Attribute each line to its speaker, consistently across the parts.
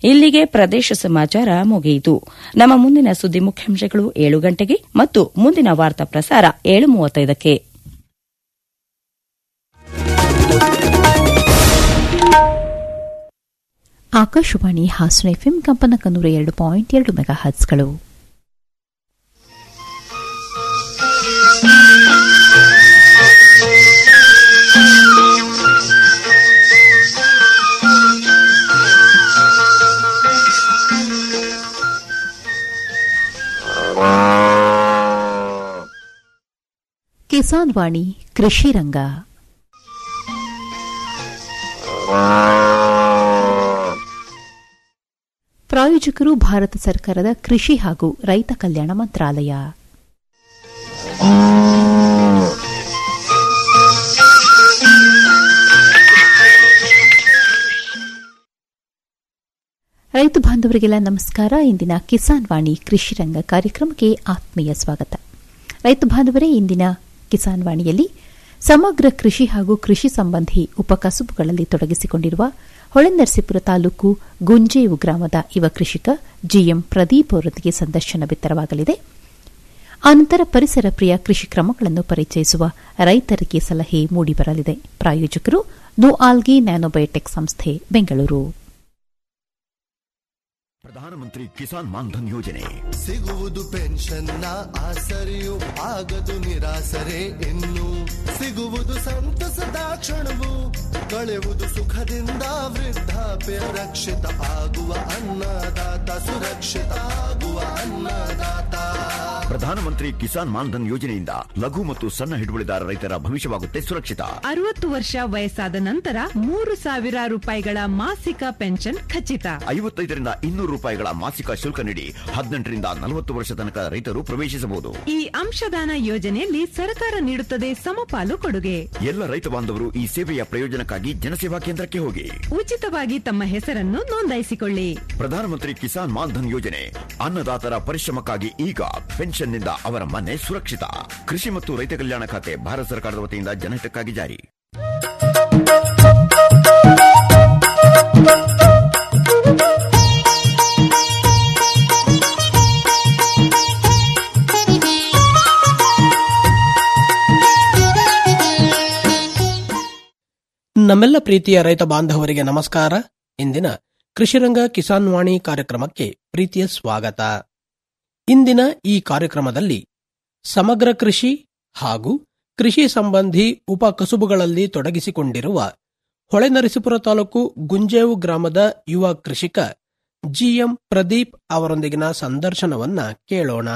Speaker 1: ಇಲ್ಲಿಗೆ ಪ್ರದೇಶ ಸಮಾಚಾರ ಮುಗಿಯಿತು ನಮ್ಮ ಮುಂದಿನ ಸುದ್ದಿ ಮುಖ್ಯಾಂಶಗಳು ಏಳು ಗಂಟೆಗೆ ಮತ್ತು ಮುಂದಿನ ವಾರ್ತಾ ಪ್ರಸಾರ ಏಳು ಮೂವತ್ತೈದಕ್ಕೆ
Speaker 2: ಆಕಾಶವಾಣಿ ಹಾಸನ ಎಫ್ಎಂ ಕಂಪನಕ ನೂರ ಎರಡು ಪಾಯಿಂಟ್ ಎರಡು ಮೆಗಾ ಹರ್ಟ್ಸ್ಗಳು ಕಿಸಾನ್ ವಾಣಿ ಕೃಷಿ ರಂಗ ಪ್ರಾಯೋಜಕರು ಭಾರತ ಸರ್ಕಾರದ ಕೃಷಿ ಹಾಗೂ ರೈತ ಕಲ್ಯಾಣ ಮಂತ್ರಾಲಯ ರೈತ ಬಾಂಧವರಿಗೆಲ್ಲ ನಮಸ್ಕಾರ ಇಂದಿನ ಕಿಸಾನ್ ವಾಣಿ ಕೃಷಿ ರಂಗ ಕಾರ್ಯಕ್ರಮಕ್ಕೆ ಆತ್ಮೀಯ ಸ್ವಾಗತ ರೈತ ಬಾಂಧವರೇ ಇಂದಿನ ಕಿಸಾನ್ ವಾಣಿಯಲ್ಲಿ ಸಮಗ್ರ ಕೃಷಿ ಹಾಗೂ ಕೃಷಿ ಸಂಬಂಧಿ ಉಪಕಸುಬುಗಳಲ್ಲಿ ತೊಡಗಿಸಿಕೊಂಡಿರುವ ಹೊಳೆನರಸೀಪುರ ತಾಲೂಕು ಗುಂಜೇವು ಗ್ರಾಮದ ಯುವ ಕೃಷಿಕ ಜಿಎಂ ಪ್ರದೀಪ್ ಅವರೊಂದಿಗೆ ಸಂದರ್ಶನ ಬಿತ್ತರವಾಗಲಿದೆ ಅನಂತರ ಪರಿಸರ ಪ್ರಿಯ ಕೃಷಿ ಕ್ರಮಗಳನ್ನು ಪರಿಚಯಿಸುವ ರೈತರಿಗೆ ಸಲಹೆ ಮೂಡಿಬರಲಿದೆ ಪ್ರಾಯೋಜಕರು ನೋ ಆಲ್ಗಿ ನ್ಯಾನೋಬಯೋಟೆಕ್ ಸಂಸ್ಥೆ ಬೆಂಗಳೂರು
Speaker 3: ಪ್ರಧಾನಮಂತ್ರಿ ಕಿಸಾನ್ ಮಾನ್ಧನ್ ಯೋಜನೆ
Speaker 4: ಸಿಗುವುದು ಪೆನ್ಷನ್ನ ಆಸರೆಯು ಆಗದು ನಿರಾಸರೆ ಇನ್ನು ಸಿಗುವುದು ಸಂತಸದ ಕ್ಷಣವು ಕಳೆಯುವುದು ಸುಖದಿಂದ ವೃದ್ಧಾಪ್ಯ ರಕ್ಷಿತ ಆಗುವ ಅನ್ನದಾತ ಸುರಕ್ಷಿತ ಆಗುವ ಅನ್ನದಾತ
Speaker 3: ಪ್ರಧಾನಮಂತ್ರಿ ಕಿಸಾನ್ ಮಾನ್ಧನ್ ಯೋಜನೆಯಿಂದ ಲಘು ಮತ್ತು ಸಣ್ಣ ಹಿಡುವಳಿದಾರ ರೈತರ ಭವಿಷ್ಯವಾಗುತ್ತೆ ಸುರಕ್ಷಿತ
Speaker 5: ಅರವತ್ತು ವರ್ಷ ವಯಸ್ಸಾದ ನಂತರ ಮೂರು ಸಾವಿರ ರೂಪಾಯಿಗಳ ಮಾಸಿಕ ಪೆನ್ಷನ್ ಖಚಿತ
Speaker 3: ಐವತ್ತೈದರಿಂದ ಇನ್ನೂರು ರೂಪಾಯಿಗಳ ಮಾಸಿಕ ಶುಲ್ಕ ನೀಡಿ ಹದಿನೆಂಟರಿಂದ ನಲವತ್ತು ವರ್ಷ ತನಕ ರೈತರು ಪ್ರವೇಶಿಸಬಹುದು
Speaker 5: ಈ ಅಂಶದಾನ ಯೋಜನೆಯಲ್ಲಿ ಸರ್ಕಾರ ನೀಡುತ್ತದೆ ಸಮಪಾಲು ಕೊಡುಗೆ
Speaker 3: ಎಲ್ಲ ರೈತ ಬಾಂಧವರು ಈ ಸೇವೆಯ ಪ್ರಯೋಜನಕ್ಕಾಗಿ ಜನಸೇವಾ ಕೇಂದ್ರಕ್ಕೆ ಹೋಗಿ
Speaker 5: ಉಚಿತವಾಗಿ ತಮ್ಮ ಹೆಸರನ್ನು ನೋಂದಾಯಿಸಿಕೊಳ್ಳಿ
Speaker 3: ಪ್ರಧಾನಮಂತ್ರಿ ಕಿಸಾನ್ ಮಾನ್ಧನ್ ಯೋಜನೆ ಅನ್ನದಾತರ ಪರಿಶ್ರಮಕ್ಕಾಗಿ ಈಗ ಪೆನ್ಷನ್ನಿಂದ ಅವರ ಮನೆ ಸುರಕ್ಷಿತ ಕೃಷಿ ಮತ್ತು ರೈತ ಕಲ್ಯಾಣ ಖಾತೆ ಭಾರತ ಸರ್ಕಾರದ ವತಿಯಿಂದ ಜನಹಿತಕ್ಕಾಗಿ ಜಾರಿ
Speaker 6: ನಮ್ಮೆಲ್ಲ ಪ್ರೀತಿಯ ರೈತ ಬಾಂಧವರಿಗೆ ನಮಸ್ಕಾರ ಇಂದಿನ ಕೃಷಿರಂಗ ಕಿಸಾನ್ ವಾಣಿ ಕಾರ್ಯಕ್ರಮಕ್ಕೆ ಪ್ರೀತಿಯ ಸ್ವಾಗತ ಇಂದಿನ ಈ ಕಾರ್ಯಕ್ರಮದಲ್ಲಿ ಸಮಗ್ರ ಕೃಷಿ ಹಾಗೂ ಕೃಷಿ ಸಂಬಂಧಿ ಉಪ ಕಸುಬುಗಳಲ್ಲಿ ತೊಡಗಿಸಿಕೊಂಡಿರುವ ಹೊಳೆನರಸೀಪುರ ತಾಲೂಕು ಗುಂಜೇವು ಗ್ರಾಮದ ಯುವ ಕೃಷಿಕ ಜಿಎಂ ಪ್ರದೀಪ್ ಅವರೊಂದಿಗಿನ ಸಂದರ್ಶನವನ್ನ ಕೇಳೋಣ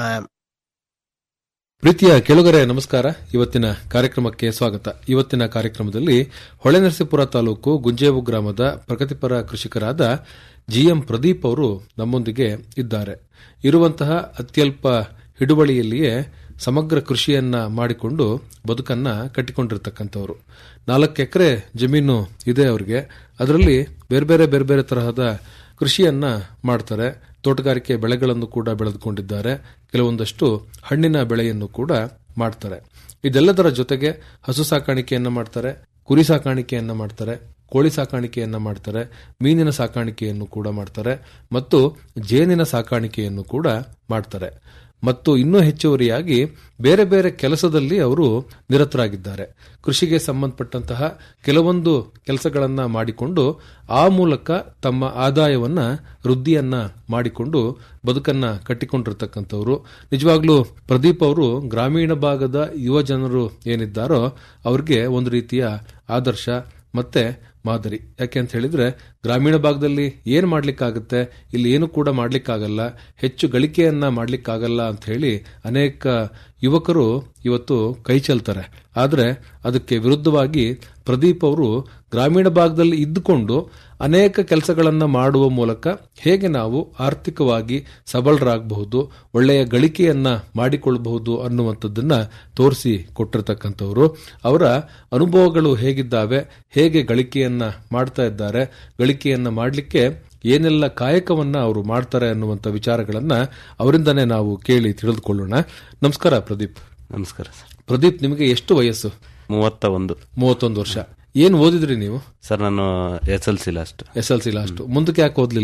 Speaker 7: ಪ್ರೀತಿಯ ಕೆಳಗರೆ ನಮಸ್ಕಾರ ಇವತ್ತಿನ ಕಾರ್ಯಕ್ರಮಕ್ಕೆ ಸ್ವಾಗತ ಇವತ್ತಿನ ಕಾರ್ಯಕ್ರಮದಲ್ಲಿ ಹೊಳೆನರಸೀಪುರ ತಾಲೂಕು ಗುಂಜೇವು ಗ್ರಾಮದ ಪ್ರಗತಿಪರ ಕೃಷಿಕರಾದ ಜಿಎಂ ಪ್ರದೀಪ್ ಅವರು ನಮ್ಮೊಂದಿಗೆ ಇದ್ದಾರೆ ಇರುವಂತಹ ಅತ್ಯಲ್ಪ ಹಿಡುವಳಿಯಲ್ಲಿಯೇ ಸಮಗ್ರ ಕೃಷಿಯನ್ನ ಮಾಡಿಕೊಂಡು ಬದುಕನ್ನ ಕಟ್ಟಿಕೊಂಡಿರ್ತಕ್ಕಂಥವ್ರು ನಾಲ್ಕು ಎಕರೆ ಜಮೀನು ಇದೆ ಅವರಿಗೆ ಅದರಲ್ಲಿ ಬೇರೆ ಬೇರೆ ಬೇರೆ ಬೇರೆ ತರಹದ ಕೃಷಿಯನ್ನ ಮಾಡ್ತಾರೆ ತೋಟಗಾರಿಕೆ ಬೆಳೆಗಳನ್ನು ಕೂಡ ಬೆಳೆದುಕೊಂಡಿದ್ದಾರೆ ಕೆಲವೊಂದಷ್ಟು ಹಣ್ಣಿನ ಬೆಳೆಯನ್ನು ಕೂಡ ಮಾಡ್ತಾರೆ ಇದೆಲ್ಲದರ ಜೊತೆಗೆ ಹಸು ಸಾಕಾಣಿಕೆಯನ್ನ ಮಾಡ್ತಾರೆ ಕುರಿ ಸಾಕಾಣಿಕೆಯನ್ನ ಮಾಡ್ತಾರೆ ಕೋಳಿ ಸಾಕಾಣಿಕೆಯನ್ನ ಮಾಡ್ತಾರೆ ಮೀನಿನ ಸಾಕಾಣಿಕೆಯನ್ನು ಕೂಡ ಮಾಡ್ತಾರೆ ಮತ್ತು ಜೇನಿನ ಸಾಕಾಣಿಕೆಯನ್ನು ಕೂಡ ಮಾಡ್ತಾರೆ ಮತ್ತು ಇನ್ನೂ ಹೆಚ್ಚುವರಿಯಾಗಿ ಬೇರೆ ಬೇರೆ ಕೆಲಸದಲ್ಲಿ ಅವರು ನಿರತರಾಗಿದ್ದಾರೆ ಕೃಷಿಗೆ ಸಂಬಂಧಪಟ್ಟಂತಹ ಕೆಲವೊಂದು ಕೆಲಸಗಳನ್ನ ಮಾಡಿಕೊಂಡು ಆ ಮೂಲಕ ತಮ್ಮ ಆದಾಯವನ್ನ ವೃದ್ಧಿಯನ್ನ ಮಾಡಿಕೊಂಡು ಬದುಕನ್ನ ಕಟ್ಟಿಕೊಂಡಿರ್ತಕ್ಕಂಥವ್ರು ನಿಜವಾಗ್ಲೂ ಪ್ರದೀಪ್ ಅವರು ಗ್ರಾಮೀಣ ಭಾಗದ ಯುವ ಜನರು ಏನಿದ್ದಾರೋ ಅವ್ರಿಗೆ ಒಂದು ರೀತಿಯ ಆದರ್ಶ ಮತ್ತೆ ಮಾದರಿ ಯಾಕೆ ಅಂತ ಹೇಳಿದ್ರೆ ಗ್ರಾಮೀಣ ಭಾಗದಲ್ಲಿ ಏನ್ ಮಾಡ್ಲಿಕ್ಕಾಗತ್ತೆ ಇಲ್ಲಿ ಏನು ಕೂಡ ಮಾಡ್ಲಿಕ್ಕಾಗಲ್ಲ ಹೆಚ್ಚು ಗಳಿಕೆಯನ್ನ ಮಾಡ್ಲಿಕ್ಕಾಗಲ್ಲ ಅಂತ ಹೇಳಿ ಅನೇಕ ಯುವಕರು ಇವತ್ತು ಕೈ ಚೆಲ್ತಾರೆ ಆದ್ರೆ ಅದಕ್ಕೆ ವಿರುದ್ಧವಾಗಿ ಪ್ರದೀಪ್ ಅವರು ಗ್ರಾಮೀಣ ಭಾಗದಲ್ಲಿ ಇದ್ದುಕೊಂಡು ಅನೇಕ ಕೆಲಸಗಳನ್ನ ಮಾಡುವ ಮೂಲಕ ಹೇಗೆ ನಾವು ಆರ್ಥಿಕವಾಗಿ ಸಬಲರಾಗಬಹುದು ಒಳ್ಳೆಯ ಗಳಿಕೆಯನ್ನ ಮಾಡಿಕೊಳ್ಳಬಹುದು ಅನ್ನುವಂಥದ್ದನ್ನ ತೋರಿಸಿ ಕೊಟ್ಟಿರ್ತಕ್ಕಂಥವ್ರು ಅವರ ಅನುಭವಗಳು ಹೇಗಿದ್ದಾವೆ ಹೇಗೆ ಗಳಿಕೆಯನ್ನ ಮಾಡ್ತಾ ಇದ್ದಾರೆ ಗಳಿಕೆಯನ್ನ ಮಾಡಲಿಕ್ಕೆ ಏನೆಲ್ಲ ಕಾಯಕವನ್ನ ಅವರು ಮಾಡ್ತಾರೆ ಅನ್ನುವಂಥ ವಿಚಾರಗಳನ್ನ ಅವರಿಂದನೇ ನಾವು ಕೇಳಿ ತಿಳಿದುಕೊಳ್ಳೋಣ ನಮಸ್ಕಾರ ಪ್ರದೀಪ್
Speaker 8: ನಮಸ್ಕಾರ ಸರ್
Speaker 7: ಪ್ರದೀಪ್ ನಿಮಗೆ ಎಷ್ಟು ವಯಸ್ಸು
Speaker 8: ಮೂವತ್ತ ಒಂದು
Speaker 7: ಮೂವತ್ತೊಂದು ವರ್ಷ ಏನ್ ಓದಿದ್ರಿ ನೀವು
Speaker 8: ಸರ್ ನಾನು S L C last
Speaker 7: S L C last ಮುಂದಕ್ಕೆ ಯಾಕೆ ಓದ್ಲಿಲ್ಲ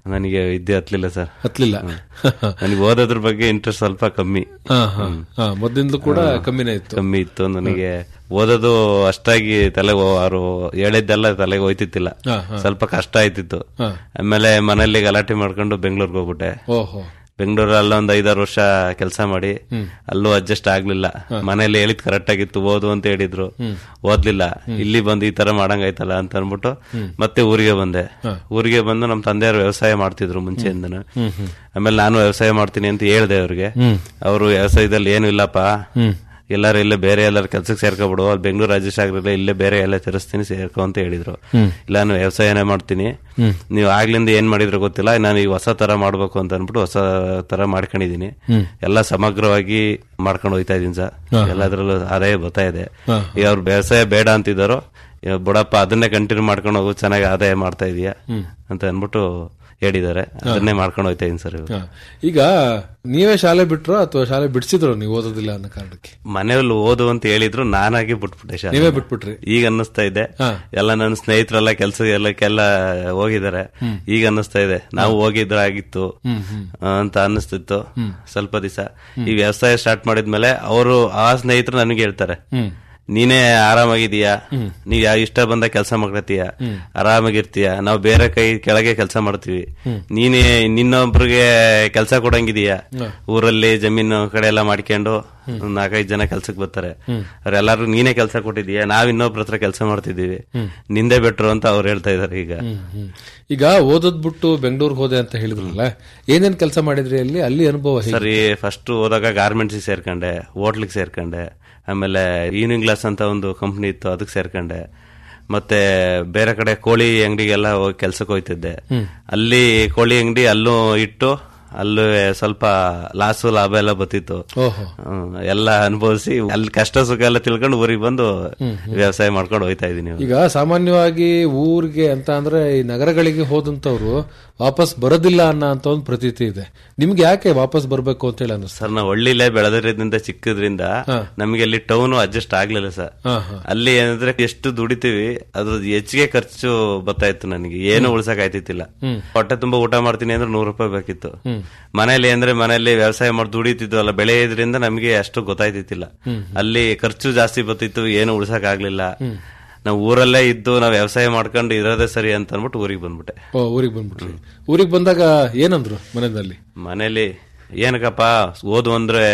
Speaker 8: ನನಗೆ ವಿದ್ಯೆ ಹತ್ಲಿಲ್ಲ ಸರ್
Speaker 7: ಹತ್ಲಿಲ್ಲ
Speaker 8: ನನಗೆ ಓದೋದ್ರ ಬಗ್ಗೆ ಇಂಟ್ರೆಸ್ಟ್ ಸ್ವಲ್ಪ ಕಮ್ಮಿ
Speaker 7: ಹಾ ಹಾ ಹಾ ಮೊದ್ಲಿಂದಲೂ ಕೂಡ ಕಮ್ಮಿನೇ ಇತ್ತು
Speaker 8: ಕಮ್ಮಿ ಇತ್ತು ನನಗೆ ಓದೋದು ಅಷ್ಟಾಗಿ ತಲೆಗೆ ಅವರು ಹೇಳಿದ್ದೆಲ್ಲ ತಲೆಗೆ ಹೋಯ್ತಿತ್ತಿಲ್ಲ
Speaker 7: ಹಾ, ಹಾ.
Speaker 8: ಸ್ವಲ್ಪ ಕಷ್ಟ ಆಯ್ತಿತ್ತು
Speaker 7: ಹಾ.
Speaker 8: ಆಮೇಲೆ ಮನೇಲಿ ಗಲಾಟೆ ಮಾಡ್ಕೊಂಡು ಬೆಂಗಳೂರಿಗೆ ಹೋಗ್ಬಿಟ್ಟೆ
Speaker 7: ಓಹೋ
Speaker 8: ಬೆಂಗಳೂರಲ್ಲಿ ಒಂದ್ ಐದಾರು ವರ್ಷ ಕೆಲಸ ಮಾಡಿ ಅಲ್ಲೂ ಅಡ್ಜಸ್ಟ್ ಆಗ್ಲಿಲ್ಲ ಮನೇಲಿ ಹೇಳಿದ್ ಕರೆಕ್ಟ್ ಆಗಿತ್ತು ಓದು ಅಂತ ಹೇಳಿದ್ರು ಓದ್ಲಿಲ್ಲ ಇಲ್ಲಿ ಬಂದು ಈ ತರ ಮಾಡಂಗಾಯ್ತಲ್ಲ ಅಂತ ಅನ್ಬಿಟ್ಟು ಮತ್ತೆ ಊರಿಗೆ ಬಂದೆ ಊರಿಗೆ ಬಂದು ನಮ್ ತಂದೆಯವರು ವ್ಯವಸಾಯ ಮಾಡ್ತಿದ್ರು ಮುಂಚೆಯಿಂದನು ಆಮೇಲೆ ನಾನು ವ್ಯವಸಾಯ ಮಾಡ್ತೀನಿ ಅಂತ ಹೇಳ್ದೆ ಅವ್ರಿಗೆ ಅವರು ವ್ಯವಸಾಯದಲ್ಲಿ ಏನು ಇಲ್ಲಪ್ಪ ಎಲ್ಲಾರು ಇಲ್ಲೇ ಬೇರೆ ಎಲ್ಲಾರು ಕೆಲ್ಸಕ್ಕೆ ಸೇರ್ಕೊಬಿಡು ಅಲ್ಲಿ ಬೆಂಗಳೂರು ರಾಜೇಶ್ ಆಗಿರಲಿಲ್ಲ ಇಲ್ಲೇ ಬೇರೆ ಎಲ್ಲ ತಿರ್ಸ್ತೀನಿ ಸೇರ್ಕೊ ಅಂತ ಹೇಳಿದ್ರು ಇಲ್ಲ ನಾನು ವ್ಯವಸಾಯನೇ ಮಾಡ್ತೀನಿ ನೀವು ಆಗ್ಲಿಂದ ಏನ್ ಮಾಡಿದ್ರು ಗೊತ್ತಿಲ್ಲ ನಾನು ಈಗ ಹೊಸ ತರ ಮಾಡ್ಬೇಕು ಅಂತ ಅನ್ಬಿಟ್ಟು ಹೊಸ ತರ ಮಾಡ್ಕೊಂಡಿದೀನಿ ಎಲ್ಲ ಸಮಗ್ರವಾಗಿ ಮಾಡ್ಕೊಂಡು ಹೋಯ್ತಾ ಇದೀನಿ ಸರ್ ಎಲ್ಲದ್ರಲ್ಲೂ ಆದಾಯ ಬರ್ತಾ ಇದೆ ಈಗ ಅವ್ರು ವ್ಯವಸಾಯ ಬೇಡ ಅಂತಿದ್ದಾರೋ ಈಗ ಬುಡಪ್ಪ ಅದನ್ನೇ ಕಂಟಿನ್ಯೂ ಮಾಡ್ಕೊಂಡು ಹೋಗು ಚೆನ್ನಾಗಿ ಆದಾಯ ಮಾಡ್ತಾ ಇದೀಯಾ ಅಂತ ಅನ್ಬಿಟ್ಟು ಹೇಳಿದ್ದಾರೆ ಅದನ್ನೇ ಮಾಡ್ಕೊಂಡು ಹೋಯ್ತಾ ಇದೀನಿ ಸರ್ ಇವಾಗ.
Speaker 7: ಹಾ. ಈಗ ನೀವೇ ಶಾಲೆ ಬಿಟ್ರೋ ಅಥವಾ ಶಾಲೆ ಬಿಡಿಸಿದ್ರು ನೀವು ಓದೋದಿಲ್ಲ ಅನ್ನೋ ಕಾರಣಕ್ಕೆ
Speaker 8: ಮನೆಯಲ್ಲಿ ಓದು ಅಂತ ಹೇಳಿದ್ರು ನಾನಾಗಿ ಬಿಟ್ಬಿಟ್ಟೆ ಶಾಲೆ
Speaker 7: ನೀವೇ ಬಿಟ್ಬಿಟ್ರಿ
Speaker 8: ಈಗ ಅನ್ನಿಸ್ತಾ ಇದೆ ಎಲ್ಲ ನನ್ನ ಸ್ನೇಹಿತರೆಲ್ಲ ಕೆಲಸ ಎಲ್ಲಕ್ಕೆಲ್ಲ ಹೋಗಿದ್ದಾರೆ ಈಗ ಅನ್ನಿಸ್ತಾ ಇದೆ ನಾವು ಹೋಗಿದ್ರೆ ಆಗಿತ್ತು ಆ, ಅಂತ ಅನ್ನಿಸ್ತಿತ್ತು ಸ್ವಲ್ಪ ದಿವಸ ಈ ವ್ಯವಸಾಯ ಸ್ಟಾರ್ಟ್ ಮಾಡಿದ್ಮೇಲೆ ಅವರು ಆ ಸ್ನೇಹಿತರು ನನಗೆ ಹೇಳ್ತಾರೆ ನೀನೇ ಆರಾಮಾಗಿದೀಯಾ ನೀವ್ ಯಾವ ಇಷ್ಟ ಬಂದ ಕೆಲಸ ಮಾಡ್ಕೊತೀಯ ಆರಾಮಾಗಿರ್ತೀಯ ನಾವು ಬೇರೆ ಕೈ ಕೆಳಗೆ ಕೆಲಸ ಮಾಡ್ತೀವಿ ನೀನೇ ನಿನ್ನೊಬ್ರಿಗೆ ಕೆಲಸ ಕೊಡಂಗಿದೀಯ ಊರಲ್ಲಿ ಜಮೀನು ಕಡೆ ಎಲ್ಲ ಮಾಡ್ಕೊಂಡು ಒಂದ್ ನಾಲ್ಕೈದು ಜನ ಕೆಲ್ಸಕ್ಕೆ ಬರ್ತಾರೆ ಅವ್ರೆಲ್ಲಾರು ನೀನೇ ಕೆಲಸ ಕೊಟ್ಟಿದೀಯ ನಾವ್ ಇನ್ನೊಬ್ರ ಹತ್ರ ಕೆಲಸ ಮಾಡ್ತಿದೀವಿ ನಿಂದೆ ಬೆಟ್ರು ಅಂತ ಅವ್ರು ಹೇಳ್ತಾ ಇದಾರೆ ಈಗ
Speaker 7: ಹ್ಮ್. ಈಗ ಓದೋದ್ ಬಿಟ್ಟು ಬೆಂಗಳೂರಿಗೆ ಹೋದೆ ಅಂತ ಹೇಳಿದ್ರಲ್ಲ ಏನೇನ್ ಕೆಲಸ ಮಾಡಿದ್ರಿ ಅಲ್ಲಿ ಅಲ್ಲಿ ಅನುಭವ ಹೇಗೆ?
Speaker 8: ಸರಿ ಫಸ್ಟ್ ಹೋದಾಗ ಗಾರ್ಮೆಂಟ್ಸ್ ಸೇರ್ಕೊಂಡೆ ಹೋಟ್ಲಿಗೆ ಸೇರ್ಕೊಂಡೆ ಆಮೇಲೆ ಈವ್ನಿಂಗ್ ಗ್ಲಾಸ್ ಅಂತ ಒಂದು ಕಂಪ್ನಿ ಇತ್ತು ಅದಕ್ಕೆ ಸೇರ್ಕೊಂಡೆ ಮತ್ತೆ ಬೇರೆ ಕಡೆ ಕೋಳಿ ಅಂಗಡಿಗೆಲ್ಲ ಹೋಗಿ ಕೆಲ್ಸಕ್ಕೆ ಹೋಯ್ತಿದ್ದೆ ಅಲ್ಲಿ ಕೋಳಿ ಅಂಗಡಿ ಅಲ್ಲೂ ಇಟ್ಟು ಅಲ್ಲೂ ಸ್ವಲ್ಪ ಲಾಸು ಲಾಭ ಎಲ್ಲ ಬತ್ತಿತ್ತು
Speaker 7: ಓಹೋ
Speaker 8: ಹ್ಮ್, ಎಲ್ಲ ಅನುಭವಿಸಿ ಅಲ್ಲಿ ಕಷ್ಟ ಸುಖ ಎಲ್ಲ ತಿಳ್ಕೊಂಡು ಊರಿಗೆ ಬಂದು ವ್ಯವಸಾಯ ಮಾಡ್ಕೊಂಡು ಹೋಯ್ತಾ ಇದೀನಿ ಇವಾಗ.
Speaker 7: ಈಗ ಸಾಮಾನ್ಯವಾಗಿ ಊರಿಗೆ ಅಂತ ಅಂದ್ರೆ ಈ ನಗರಗಳಿಗೆ ಹೋದಂತವ್ರು ವಾಪಸ್ ಬರೋದಿಲ್ಲ ಅನ್ನೋ ಅಂತ ಒಂದು ಪ್ರತೀತಿ ಇದೆ ನಿಮ್ಗೆ ಯಾಕೆ ವಾಪಸ್ ಬರ್ಬೇಕು ಅಂತ ಹೇಳಿ ಅನ್ನಿಸ್ತು
Speaker 8: ಸರ್ ನಾವು ಹಳ್ಳಿಲೇ ಬೆಳೆದಿರೋದ್ರಿಂದ ಚಿಕ್ಕದ್ರಿಂದ ನಮಗೆ ಅಲ್ಲಿ ಟೌನ್ ಅಡ್ಜಸ್ಟ್ ಆಗ್ಲಿಲ್ಲ ಸರ್
Speaker 7: ಹಾ, ಹಾ.
Speaker 8: ಅಲ್ಲಿ ಏನಂದ್ರೆ ಎಷ್ಟು ದುಡಿತೀವಿ ಅದು ಹೆಚ್ಚಿಗೆ ಖರ್ಚು ಬರ್ತಾ ಇತ್ತು ನನಗೆ ಏನು ಉಳ್ಸಕ್ ಆಯ್ತಿತ್ತಿಲ್ಲ ಹೊಟ್ಟೆ ತುಂಬಾ ಊಟ ಮಾಡ್ತೀನಿ ಅಂದ್ರೆ ನೂರು ರೂಪಾಯಿ ಬೇಕಿತ್ತು ಮನೇಲಿ ಅಂದ್ರೆ ಮನೇಲಿ ವ್ಯವಸಾಯ ಮಾಡಿ ದುಡಿತಿದ್ವಲ್ಲ ಬೆಳೆ ಇದ್ರಿಂದ ನಮಗೆ ಅಷ್ಟು ಗೊತ್ತಾಯ್ತಿತ್ತಿಲ್ಲ ಅಲ್ಲಿ ಖರ್ಚು ಜಾಸ್ತಿ ಬರ್ತಿತ್ತು ಏನು ಉಳ್ಸಕ್ ಆಗ್ಲಿಲ್ಲ ನಾವು ಊರಲ್ಲೇ ಇದ್ದು ನಾವು ವ್ಯವಸಾಯ ಮಾಡ್ಕೊಂಡು ಇರೋದೇ ಸರಿ ಅಂತ ಅನ್ಬಿಟ್ಟು ಊರಿಗೆ ಬಂದ್ಬಿಟ್ಟೆ
Speaker 7: ಓ ಊರಿಗೆ ಬಂದ್ಬಿಟ್ರಿ ಊರಿಗೆ ಬಂದಾಗ ಏನಂದ್ರು ಮನೆಯಲ್ಲಿ
Speaker 8: ಮನೇಲಿ ಏನಕ್ಕಪ್ಪ ಓದು ಅಂದ್ರೆ